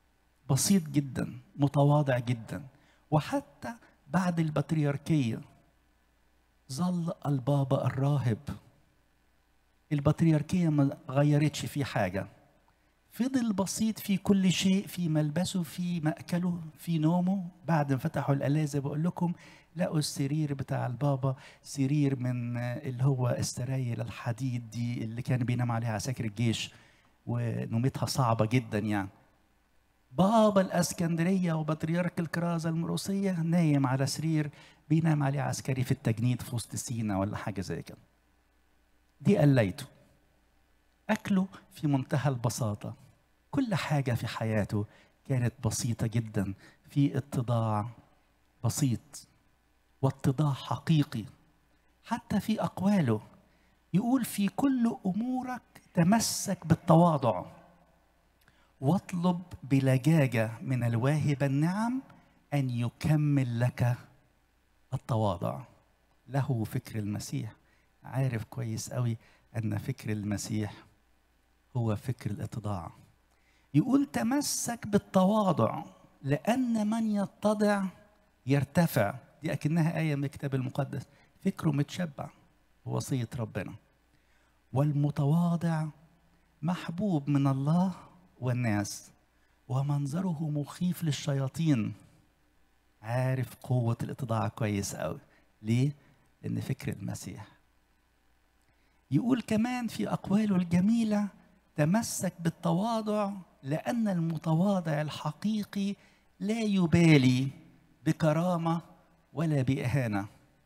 بسيط جدا متواضع جدا وحتى بعد البطريركية ظل البابا الراهب البطريركية ما غيرتش فيه حاجة فضل بسيط في كل شيء في ملبسه في مأكله في نومه بعد ما فتحوا القلاية زي بقول لكم لقوا السرير بتاع البابا سرير من اللي هو السراير الحديد دي اللي كان بينام عليها عساكر الجيش ونومتها صعبة جدا يعني بابا الاسكندريه وبطريرك الكرازه المروسيه نايم على سرير بينام عليه عسكري في التجنيد في وسط سينا ولا حاجه زي كده دي قليته اكله في منتهى البساطه كل حاجه في حياته كانت بسيطه جدا في اتضاع بسيط واتضاع حقيقي حتى في اقواله يقول في كل امورك تمسك بالتواضع واطلب بلجاجه من الواهب النعم ان يكمل لك التواضع له فكر المسيح عارف كويس قوي ان فكر المسيح هو فكر الاتضاع يقول تمسك بالتواضع لان من يتضع يرتفع دي اكنها ايه من الكتاب المقدس فكره متشبع بوصيه ربنا والمتواضع محبوب من الله والناس ومنظره مخيف للشياطين عارف قوة الاتضاع كويس قوي ليه؟ لأن فكر المسيح يقول كمان في أقواله الجميلة تمسك بالتواضع لأن المتواضع الحقيقي لا يبالي بكرامة ولا بإهانة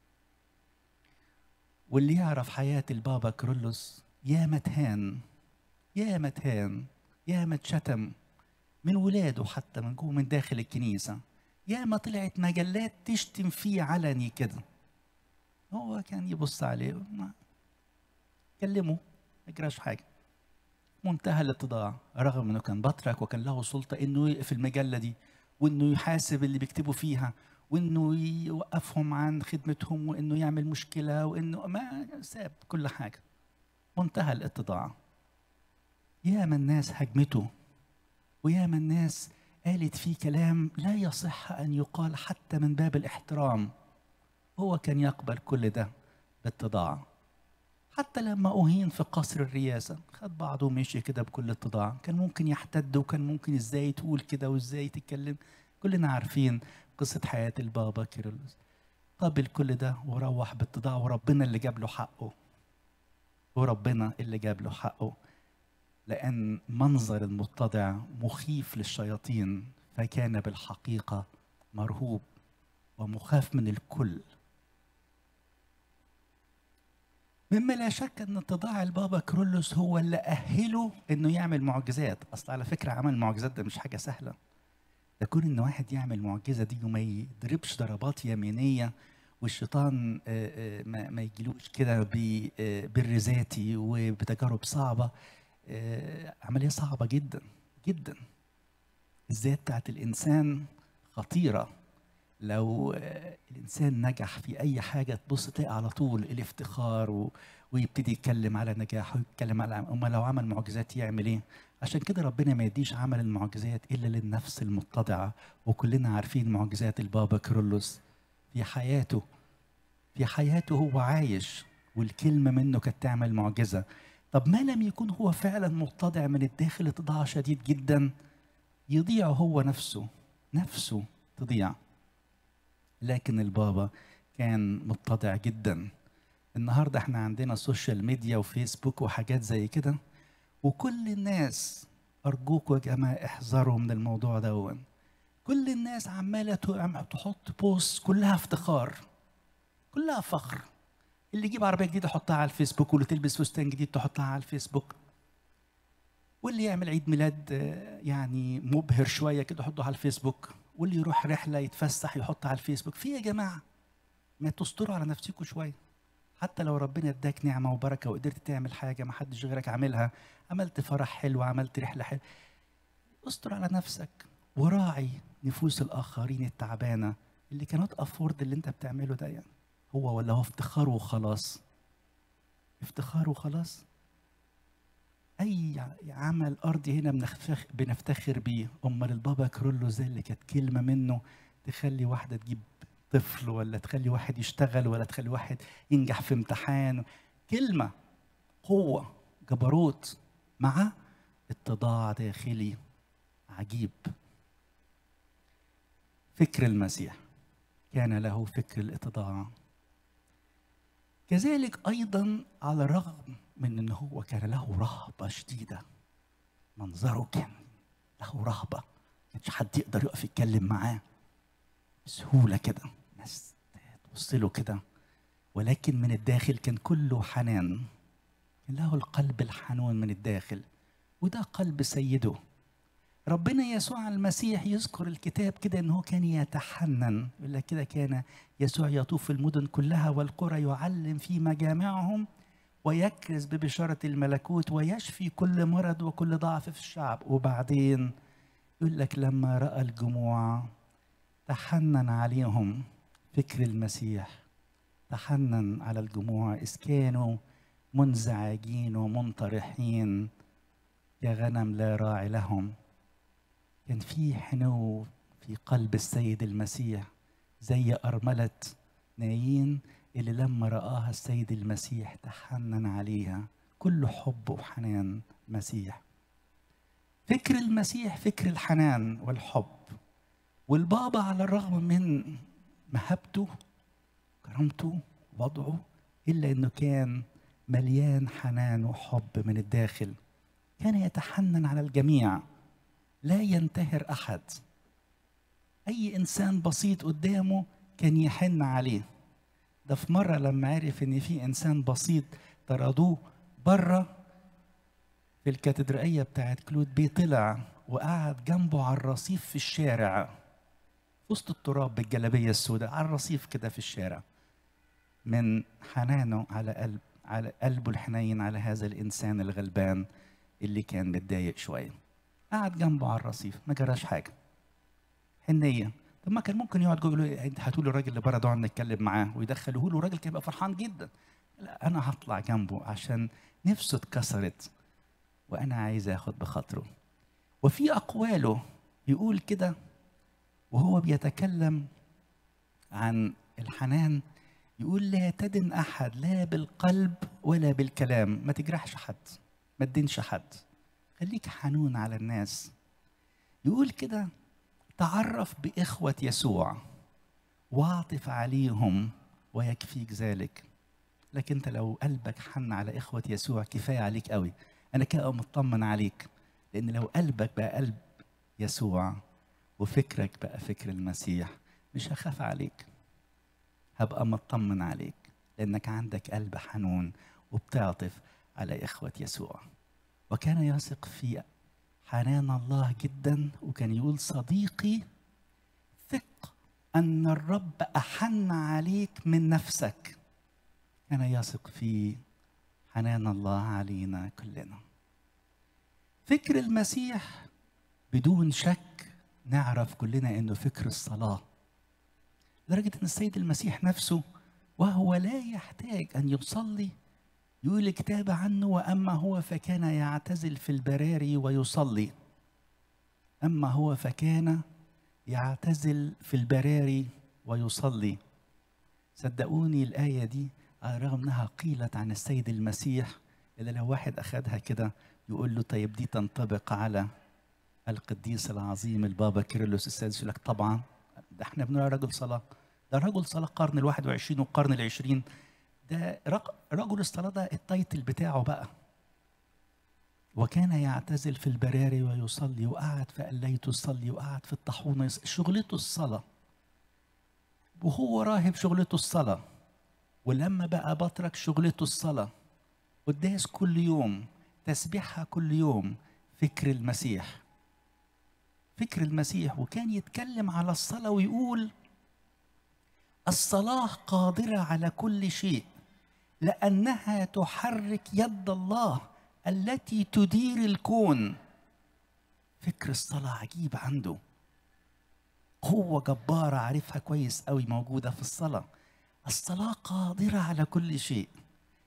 واللي يعرف حياة البابا كرولوس يا متهان يا متهان يا ما اتشتم من ولاده حتى من جوه من داخل الكنيسه يا ما طلعت مجلات تشتم فيه علني كده هو كان يبص عليه ما كلمه ما يجراش حاجه منتهى الاتضاع رغم انه كان بطرك وكان له سلطه انه يقف المجله دي وانه يحاسب اللي بيكتبوا فيها وانه يوقفهم عن خدمتهم وانه يعمل مشكله وانه ما ساب كل حاجه منتهى الاتضاع ياما الناس هجمته وياما الناس قالت فيه كلام لا يصح ان يقال حتى من باب الاحترام هو كان يقبل كل ده باتضاع حتى لما أهين في قصر الرئاسة خد بعضه ومشي كده بكل اتضاع كان ممكن يحتد وكان ممكن ازاي تقول كده وازاي تتكلم كلنا عارفين قصة حياة البابا كيرلس قبل كل ده وروح باتضاع وربنا اللي جاب له حقه وربنا اللي جاب له حقه لأن منظر المتضع مخيف للشياطين فكان بالحقيقة مرهوب ومخاف من الكل مما لا شك ان اتضاع البابا كرولوس هو اللي اهله انه يعمل معجزات اصل على فكره عمل معجزات ده مش حاجه سهله ده كون ان واحد يعمل معجزه دي وما يضربش ضربات يمينيه والشيطان آه، آه، ما ما يجيلوش كده ب- آه، بالرزاتي وبتجارب صعبه آه، عمليه صعبه جدا جدا الذات بتاعت الانسان خطيره لو آه، الانسان نجح في اي حاجه تبص تلاقي على طول الافتخار و... ويبتدي يتكلم على نجاحه ويتكلم على اما لو عمل معجزات يعمل ايه عشان كده ربنا ما يديش عمل المعجزات الا للنفس المتضعه وكلنا عارفين معجزات البابا كرولوس في حياته في حياته هو عايش والكلمه منه كانت تعمل معجزه طب ما لم يكن هو فعلا متضع من الداخل اتضاع شديد جدا يضيع هو نفسه نفسه تضيع لكن البابا كان متضع جدا النهارده احنا عندنا سوشيال ميديا وفيسبوك وحاجات زي كده وكل الناس ارجوكوا يا جماعه احذروا من الموضوع ده كل الناس عماله تعم- تحط بوست كلها افتخار كلها فخر اللي يجيب عربيه جديده يحطها على الفيسبوك واللي تلبس فستان جديد تحطها على الفيسبوك واللي يعمل عيد ميلاد آه، يعني مبهر شويه كده يحطه على الفيسبوك واللي يروح رحله يتفسح يحطها على الفيسبوك في يا جماعه ما تستروا على نفسكم شويه حتى لو ربنا اداك نعمه وبركه وقدرت تعمل حاجه ما حدش غيرك عاملها عملت فرح حلو عملت رحله حلوه استر على نفسك وراعي نفوس الاخرين التعبانه اللي كانت افورد اللي انت بتعمله ده يعني هو ولا هو افتخار وخلاص افتخار وخلاص اي عمل ارضي هنا بنفتخ بنفتخر بيه امال البابا كرولو زي اللي كانت كلمه منه تخلي واحده تجيب طفل ولا تخلي واحد يشتغل ولا تخلي واحد ينجح في امتحان كلمه قوه جبروت مع اتضاع داخلي عجيب فكر المسيح كان له فكر الاتضاع كذلك ايضا على الرغم من ان هو كان له رهبه شديده منظره كان له رهبه كانش حد يقدر يقف يتكلم معاه بسهوله كده ناس تبص له كده ولكن من الداخل كان كله حنان كان له القلب الحنون من الداخل وده قلب سيده ربنا يسوع المسيح يذكر الكتاب كده انه كان يتحنن يقول لك كده كان يسوع يطوف المدن كلها والقرى يعلم في مجامعهم ويكرز ببشارة الملكوت ويشفي كل مرض وكل ضعف في الشعب وبعدين يقول لك لما رأى الجموع تحنن عليهم فكر المسيح تحنن على الجموع إذ كانوا منزعجين ومنطرحين كغنم لا راعي لهم كان في حنو في قلب السيد المسيح زي أرملة نايين اللي لما رآها السيد المسيح تحنن عليها كل حب وحنان مسيح فكر المسيح فكر الحنان والحب والبابا على الرغم من مهابته كرامته وضعه إلا أنه كان مليان حنان وحب من الداخل كان يتحنن على الجميع لا ينتهر أحد أي إنسان بسيط قدامه كان يحن عليه ده في مرة لما عرف إن في إنسان بسيط طردوه بره في الكاتدرائية بتاعت كلود بي طلع وقعد جنبه على الرصيف في الشارع وسط التراب بالجلابية السوداء على الرصيف كده في الشارع من حنانه على قلب على قلبه الحنين على هذا الإنسان الغلبان اللي كان متضايق شوية قعد جنبه على الرصيف ما جراش حاجة حنية طب ما كان ممكن يقعد جوه يقول له انت هاتوا له الراجل اللي بره ده نقعد نتكلم معاه ويدخلوه له الراجل كان يبقى فرحان جدا لا انا هطلع جنبه عشان نفسه اتكسرت وانا عايز اخد بخاطره وفي اقواله يقول كده وهو بيتكلم عن الحنان يقول لا تدن احد لا بالقلب ولا بالكلام ما تجرحش حد ما تدينش حد خليك حنون على الناس يقول كده تعرف بإخوة يسوع واعطف عليهم ويكفيك ذلك لكن انت لو قلبك حن على إخوة يسوع كفاية عليك قوي أنا كده مطمن عليك لأن لو قلبك بقى قلب يسوع وفكرك بقى فكر المسيح مش هخاف عليك هبقى مطمن عليك لأنك عندك قلب حنون وبتعطف على إخوة يسوع وكان يثق في حنان الله جدا وكان يقول صديقي ثق أن الرب أحن عليك من نفسك كان يثق في حنان الله علينا كلنا فكر المسيح بدون شك نعرف كلنا انه فكر الصلاه لدرجه ان السيد المسيح نفسه وهو لا يحتاج ان يصلي يقول الكتاب عنه واما هو فكان يعتزل في البراري ويصلي اما هو فكان يعتزل في البراري ويصلي صدقوني الايه دي على الرغم انها قيلت عن السيد المسيح الا لو واحد اخذها كده يقول له طيب دي تنطبق على القديس العظيم البابا كيرلس السادس يقول لك طبعا ده احنا بنقول رجل صلاه ده رجل صلاه القرن الواحد وعشرين والقرن العشرين ده رجل الصلاة ده التايتل بتاعه بقى وكان يعتزل في البراري ويصلي وقعد في قليته يصلي وقعد في الطاحونة يصلي شغلته الصلاة وهو راهب شغلته الصلاة ولما بقى بطرك شغلته الصلاة قداس كل يوم تسبيحها كل يوم فكر المسيح فكر المسيح وكان يتكلم على الصلاة ويقول الصلاة قادرة على كل شيء لأنها تحرك يد الله التي تدير الكون فكر الصلاة عجيب عنده قوة جبارة عارفها كويس قوي موجودة في الصلاة الصلاة قادرة على كل شيء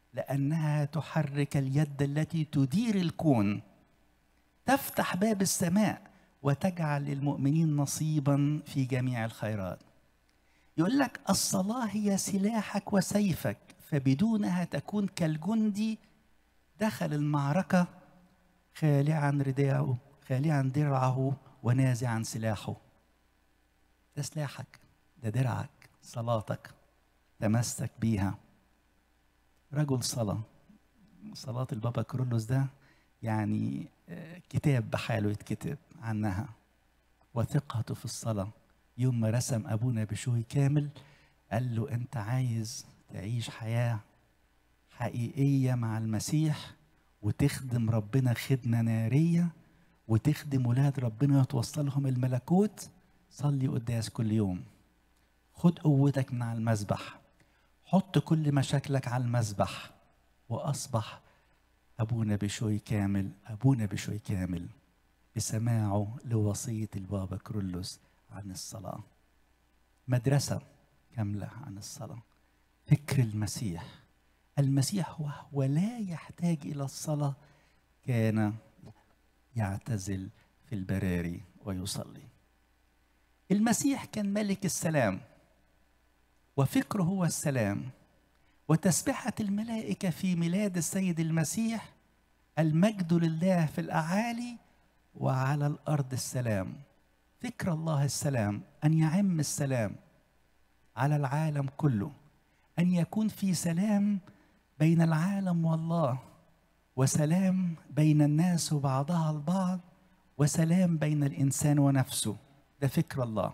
لانها تحرك اليد التي تدير الكون تفتح باب السماء وتجعل للمؤمنين نصيبا في جميع الخيرات يقول لك الصلاه هي سلاحك وسيفك فبدونها تكون كالجندي دخل المعركه خالعا رداءه خالعا درعه ونازعا سلاحه ده سلاحك ده درعك صلاتك تمسك بيها رجل صلاة صلاة البابا كرولوس ده يعني آه، كتاب بحاله يتكتب عنها وثقته في الصلاة يوم ما رسم أبونا بشوي كامل قال له أنت عايز تعيش حياة حقيقية مع المسيح وتخدم ربنا خدمة نارية وتخدم ولاد ربنا وتوصلهم الملكوت صلي قداس كل يوم خد قوتك من على المذبح حط كل مشاكلك على المذبح وأصبح أبونا بشوي كامل أبونا بشوي كامل بسماعه لوصية البابا كرولوس عن الصلاة مدرسة كاملة عن الصلاة فكر المسيح المسيح وهو لا يحتاج إلى الصلاة كان يعتزل في البراري ويصلي المسيح كان ملك السلام وفكره هو السلام وتسبحة الملائكة في ميلاد السيد المسيح المجد لله في الأعالي وعلى الأرض السلام فكر الله السلام أن يعم السلام على العالم كله أن يكون في سلام بين العالم والله وسلام بين الناس وبعضها البعض وسلام بين الإنسان ونفسه ده فكر الله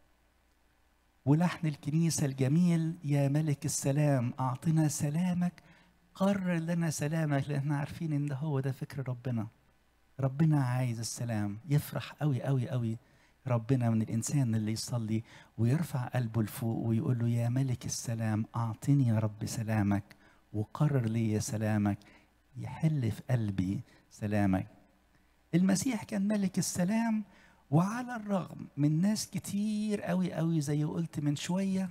ولحن الكنيسة الجميل يا ملك السلام أعطنا سلامك قرر لنا سلامك لأن عارفين إن ده هو ده فكر ربنا ربنا عايز السلام يفرح قوي قوي قوي ربنا من الإنسان اللي يصلي ويرفع قلبه لفوق ويقول له يا ملك السلام أعطني يا رب سلامك وقرر لي سلامك يحل في قلبي سلامك المسيح كان ملك السلام وعلى الرغم من ناس كتير قوي قوي زي قلت من شوية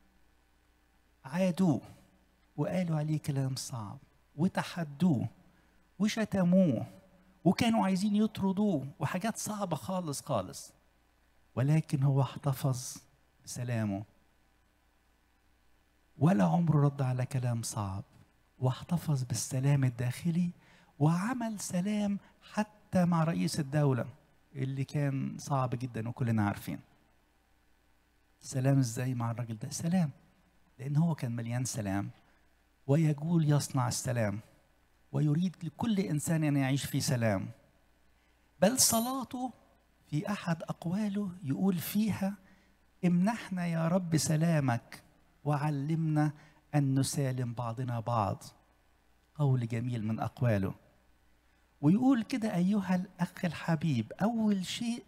عادوه وقالوا عليه كلام صعب وتحدوه وشتموه وكانوا عايزين يطردوه وحاجات صعبة خالص خالص ولكن هو احتفظ بسلامه ولا عمره رد على كلام صعب واحتفظ بالسلام الداخلي وعمل سلام حتى مع رئيس الدولة اللي كان صعب جدا وكلنا عارفين سلام ازاي مع الراجل ده سلام لان هو كان مليان سلام ويقول يصنع السلام ويريد لكل انسان ان يعيش في سلام بل صلاته في احد اقواله يقول فيها امنحنا يا رب سلامك وعلمنا ان نسالم بعضنا بعض قول جميل من اقواله ويقول كده ايها الاخ الحبيب اول شيء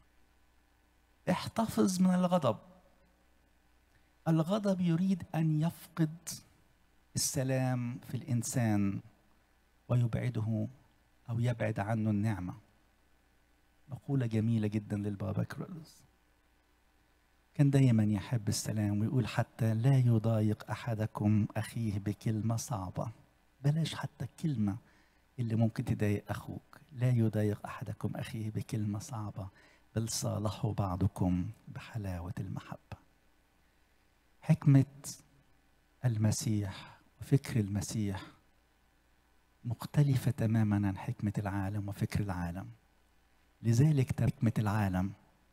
احتفظ من الغضب الغضب يريد ان يفقد السلام في الانسان ويبعده او يبعد عنه النعمه مقوله جميله جدا للبابا كرولوس كان دايما يحب السلام ويقول حتى لا يضايق احدكم اخيه بكلمه صعبه بلاش حتى الكلمه اللي ممكن تضايق اخوك لا يضايق احدكم اخيه بكلمه صعبه بل صالحوا بعضكم بحلاوه المحبه حكمه المسيح وفكر المسيح مختلفه تماما عن حكمه العالم وفكر العالم لذلك حكمه العالم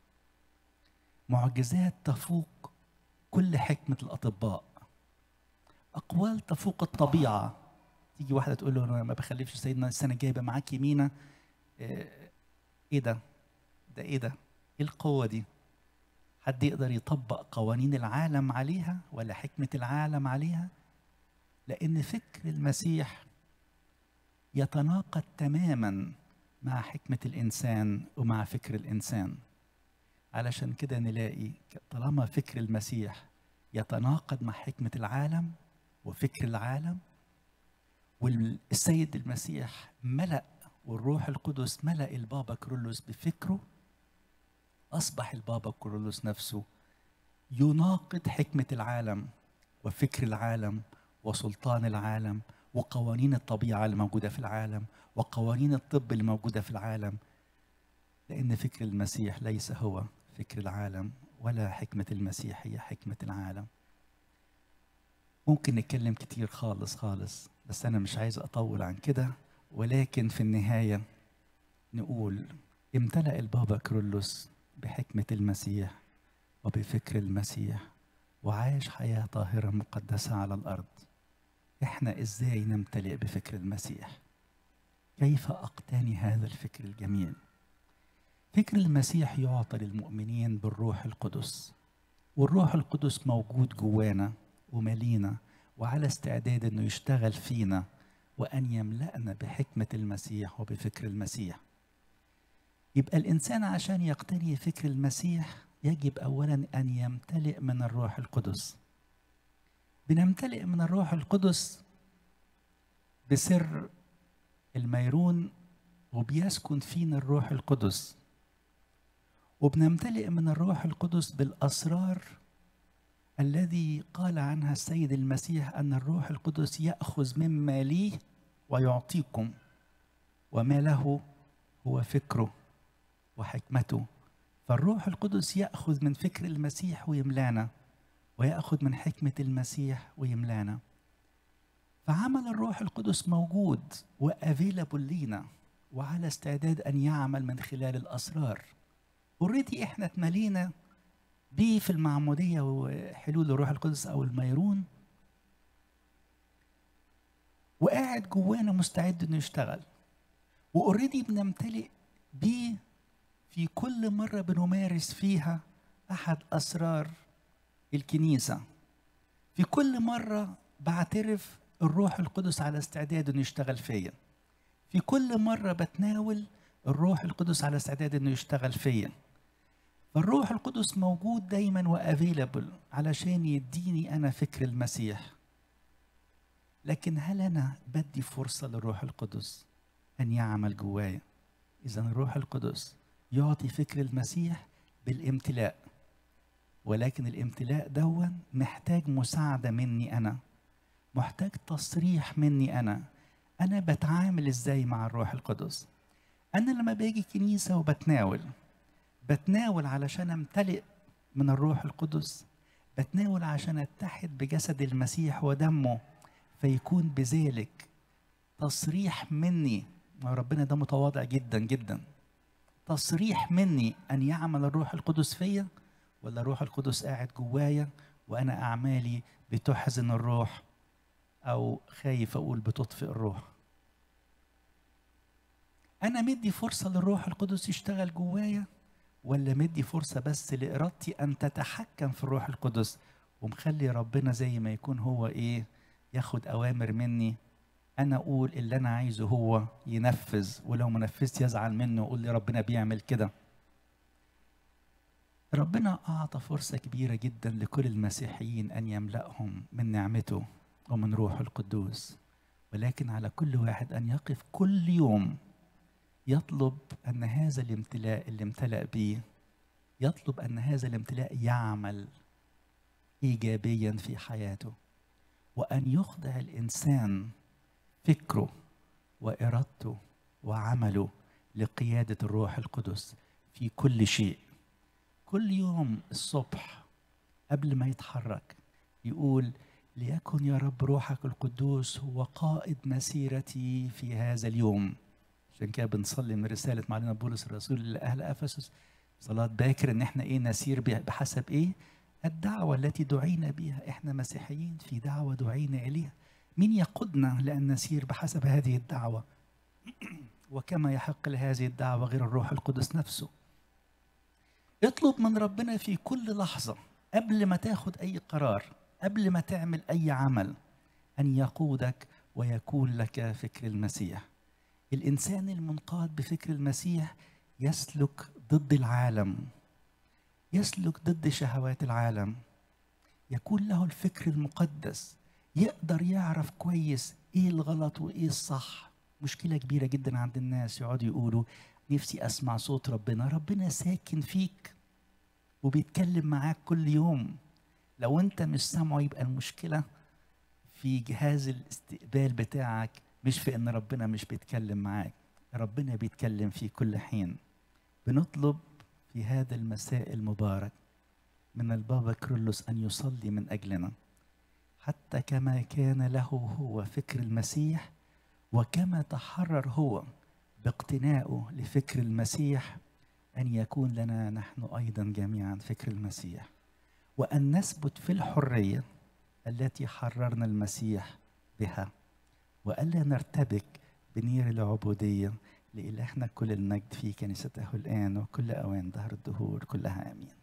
معجزات تفوق كل حكمه الاطباء اقوال تفوق الطبيعه تيجي واحده تقول له انا ما بخلفش سيدنا السنه الجايه يبقى معاك يمينه ايه ده ده ايه ده ايه القوه دي حد يقدر يطبق قوانين العالم عليها ولا حكمه العالم عليها لان فكر المسيح يتناقض تماما مع حكمه الانسان ومع فكر الانسان علشان كده نلاقي طالما فكر المسيح يتناقض مع حكمه العالم وفكر العالم والسيد المسيح ملأ والروح القدس ملأ البابا كرولوس بفكره أصبح البابا كرولوس نفسه يناقض حكمة العالم وفكر العالم وسلطان العالم وقوانين الطبيعة اللي موجودة في العالم وقوانين الطب اللي موجودة في العالم لأن فكر المسيح ليس هو فكر العالم ولا حكمة المسيح هي حكمة العالم ممكن نتكلم كتير خالص خالص بس أنا مش عايز أطول عن كده ولكن في النهاية نقول امتلأ البابا كرولوس بحكمة المسيح وبفكر المسيح وعاش حياة طاهرة مقدسة على الأرض إحنا إزاي نمتلئ بفكر المسيح كيف أقتني هذا الفكر الجميل فكر المسيح يعطى للمؤمنين بالروح القدس والروح القدس موجود جوانا وملينا وعلى استعداد انه يشتغل فينا وان يملأنا بحكمة المسيح وبفكر المسيح يبقى الانسان عشان يقتني فكر المسيح يجب اولا ان يمتلئ من الروح القدس بنمتلئ من الروح القدس بسر الميرون وبيسكن فينا الروح القدس وبنمتلئ من الروح القدس بالاسرار الذي قال عنها السيد المسيح ان الروح القدس ياخذ مما لي ويعطيكم وما له هو فكره وحكمته فالروح القدس ياخذ من فكر المسيح ويملانا وياخذ من حكمه المسيح ويملانا فعمل الروح القدس موجود وافيلابل لينا وعلى استعداد ان يعمل من خلال الاسرار اوريدي احنا اتملينا بيه في المعموديه وحلول الروح القدس او الميرون وقاعد جوانا مستعد انه يشتغل واوريدي بنمتلئ بيه في كل مره بنمارس فيها احد اسرار الكنيسه في كل مره بعترف الروح القدس على استعداد انه يشتغل فيا في كل مره بتناول الروح القدس على استعداد انه يشتغل فيا فالروح القدس موجود دايما وافيلابل علشان يديني انا فكر المسيح لكن هل انا بدي فرصه للروح القدس ان يعمل جوايا اذا الروح القدس يعطي فكر المسيح بالامتلاء ولكن الامتلاء دون محتاج مساعده مني انا محتاج تصريح مني انا انا بتعامل ازاي مع الروح القدس انا لما باجي كنيسه وبتناول بتناول علشان امتلئ من الروح القدس بتناول عشان اتحد بجسد المسيح ودمه فيكون بذلك تصريح مني ما ربنا ده متواضع جدا جدا تصريح مني ان يعمل الروح القدس فيا ولا الروح القدس قاعد جوايا وانا اعمالي بتحزن الروح او خايف اقول بتطفئ الروح انا مدي فرصه للروح القدس يشتغل جوايا ولا مدي فرصه بس لارادتي ان تتحكم في الروح القدس ومخلي ربنا زي ما يكون هو ايه ياخد اوامر مني انا اقول اللي انا عايزه هو ينفذ ولو ما نفذت يزعل منه ويقول لي ربنا بيعمل كده ربنا اعطى فرصه كبيره جدا لكل المسيحيين ان يملاهم من نعمته ومن روحه القدوس ولكن على كل واحد ان يقف كل يوم يطلب ان هذا الامتلاء اللي امتلأ به يطلب ان هذا الامتلاء يعمل ايجابيا في حياته وان يخضع الانسان فكره وارادته وعمله لقياده الروح القدس في كل شيء كل يوم الصبح قبل ما يتحرك يقول ليكن يا رب روحك القدوس هو قائد مسيرتي في هذا اليوم عشان كده بنصلي من رسالة معلنا بولس الرسول لأهل أفسس صلاة باكر إن إحنا إيه نسير بحسب إيه؟ الدعوة التي دعينا بها إحنا مسيحيين في دعوة دعينا إليها مين يقودنا لأن نسير بحسب هذه الدعوة وكما يحق لهذه الدعوة غير الروح القدس نفسه اطلب من ربنا في كل لحظة قبل ما تاخد أي قرار قبل ما تعمل أي عمل أن يقودك ويكون لك فكر المسيح الإنسان المنقاد بفكر المسيح يسلك ضد العالم يسلك ضد شهوات العالم يكون له الفكر المقدس يقدر يعرف كويس ايه الغلط وايه الصح مشكله كبيره جدا عند الناس يقعدوا يقولوا نفسي اسمع صوت ربنا ربنا ساكن فيك وبيتكلم معاك كل يوم لو انت مش سامعه يبقى المشكله في جهاز الاستقبال بتاعك مش في ان ربنا مش بيتكلم معاك ربنا بيتكلم في كل حين بنطلب في هذا المساء المبارك من البابا كرولوس ان يصلي من اجلنا حتى كما كان له هو فكر المسيح وكما تحرر هو باقتنائه لفكر المسيح ان يكون لنا نحن ايضا جميعا فكر المسيح وان نثبت في الحريه التي حررنا المسيح بها والا نرتبك بنير العبوديه لإلهنا كل المجد في كنيسته الآن وكل أوان دهر الدهور كلها آمين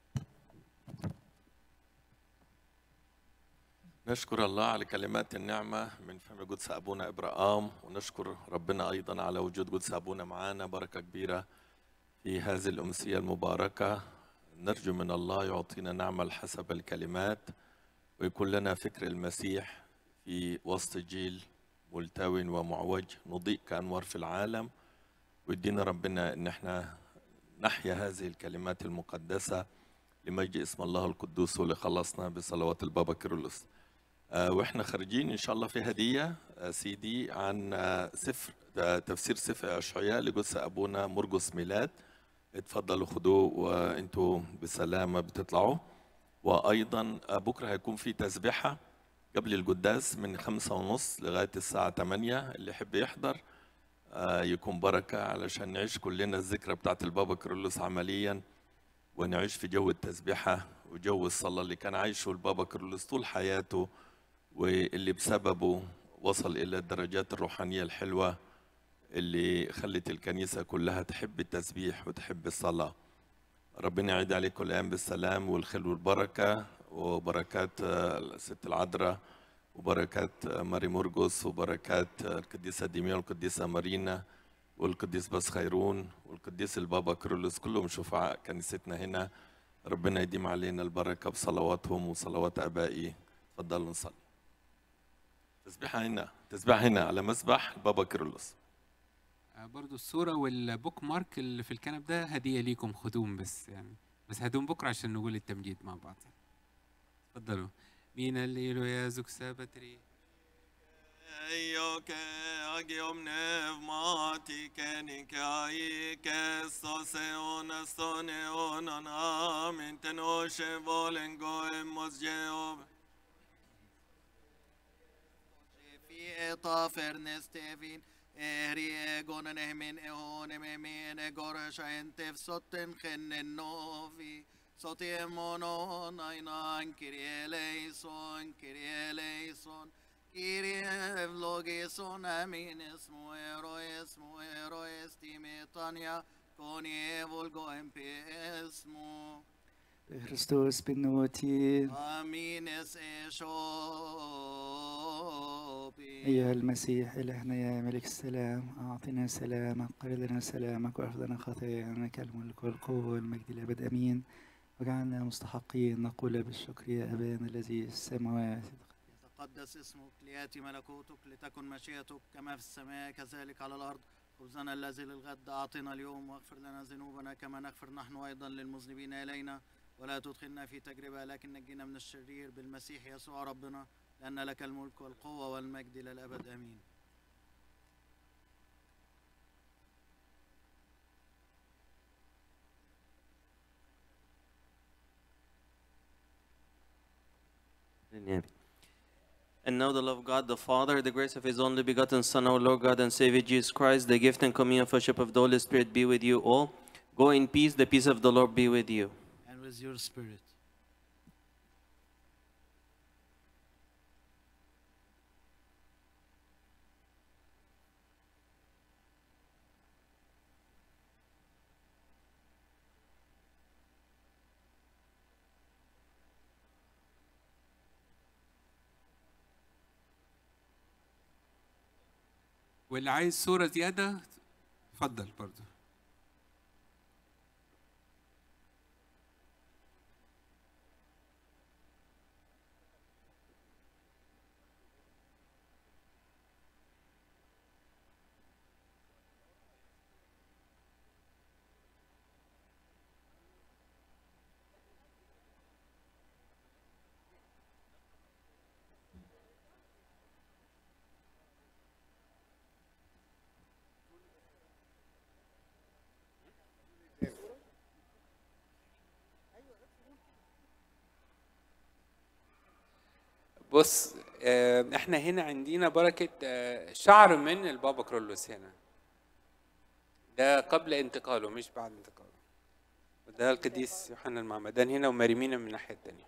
نشكر الله على كلمات النعمة من فم قدس أبونا إبراهام ونشكر ربنا أيضا على وجود قدس أبونا معنا بركة كبيرة في هذه الأمسية المباركة نرجو من الله يعطينا نعمل حسب الكلمات ويكون لنا فكر المسيح في وسط جيل ملتوي ومعوج نضيء كأنوار في العالم ويدينا ربنا ان احنا نحيا هذه الكلمات المقدسة لمجد اسم الله القدوس ولخلصنا بصلوات البابا كيرلس آه، واحنا خارجين ان شاء الله في هدية آه، سي دي عن آه، سفر آه، تفسير سفر اشعياء لجث ابونا مرقس ميلاد اتفضلوا خدوه وانتوا بسلامة بتطلعوا وايضا آه، بكره هيكون في تسبيحة قبل القداس من خمسة ونص لغاية الساعة 8 اللي يحب يحضر آه، يكون بركة علشان نعيش كلنا الذكرى بتاعت البابا كيرلس عمليا ونعيش في جو التسبيحة وجو الصلاة اللي كان عايشه البابا كيرلس طول حياته واللي بسببه وصل إلى الدرجات الروحانية الحلوة اللي خلت الكنيسة كلها تحب التسبيح وتحب الصلاة ربنا يعيد عليكم الأيام بالسلام والخير والبركة وبركات آه، الست العذراء وبركات آه، ماري مرقس وبركات آه، القديسة ديميا والقديسة مارينا والقديس بس خيرون والقديس البابا كرولوس كلهم شفعاء كنيستنا هنا ربنا يديم علينا البركة بصلواتهم وصلوات آبائي تفضلوا نصلي تسبيحة هنا تسبيحة هنا على مسبح البابا كرولوس آه، برضو الصورة والبوك مارك اللي في الكنب ده هدية ليكم خدوم بس يعني بس هدوم بكرة عشان نقول التمجيد مع بعض اتفضلوا مين اللي له يا زوج سابتري Io che agiom nevmati keni ke ai ke sose on stone on an amin ten oshe volen go emos jeov في طافر نستيفين إهري إيجون نهمين إهون ميمين إيجورش عينتف صوتن خن النوفي صوتي مونون أينان كيري ليسون كيري ليسون كيري فلوجيسون أمين اسمو إيرو اسمو إيرو استيمي طانيا كوني فولجو إم بي اسمو بخريستوس بالنوتي أمين اس إيشوبي أيها المسيح إلهنا يا ملك السلام أعطنا سلامك قل لنا سلامك واغفر لنا خطايانا لك الملك والقوة والمجد الأبد أمين واجعلنا مستحقين نقول بالشكر يا أبانا الذي في السماوات يتقدس اسمك لياتي ملكوتك لتكن مشيئتك كما في السماء كذلك على الارض خبزنا الذي للغد اعطنا اليوم واغفر لنا ذنوبنا كما نغفر نحن ايضا للمذنبين الينا ولا تدخلنا في تجربه لكن نجينا من الشرير بالمسيح يسوع ربنا لان لك الملك والقوه والمجد الى الابد امين And now the love of God the Father, the grace of His only begotten Son, our Lord God and Savior Jesus Christ, the gift and communion fellowship of the Holy Spirit be with you all. Go in peace, the peace of the Lord be with you. and with your spirit واللي عايز صورة زيادة اتفضل برضو بص آه، احنا هنا عندنا بركة آه، شعر من البابا كرولوس هنا ده قبل انتقاله مش بعد انتقاله وده القديس يوحنا المعمدان هنا ومريمينا من الناحية التانية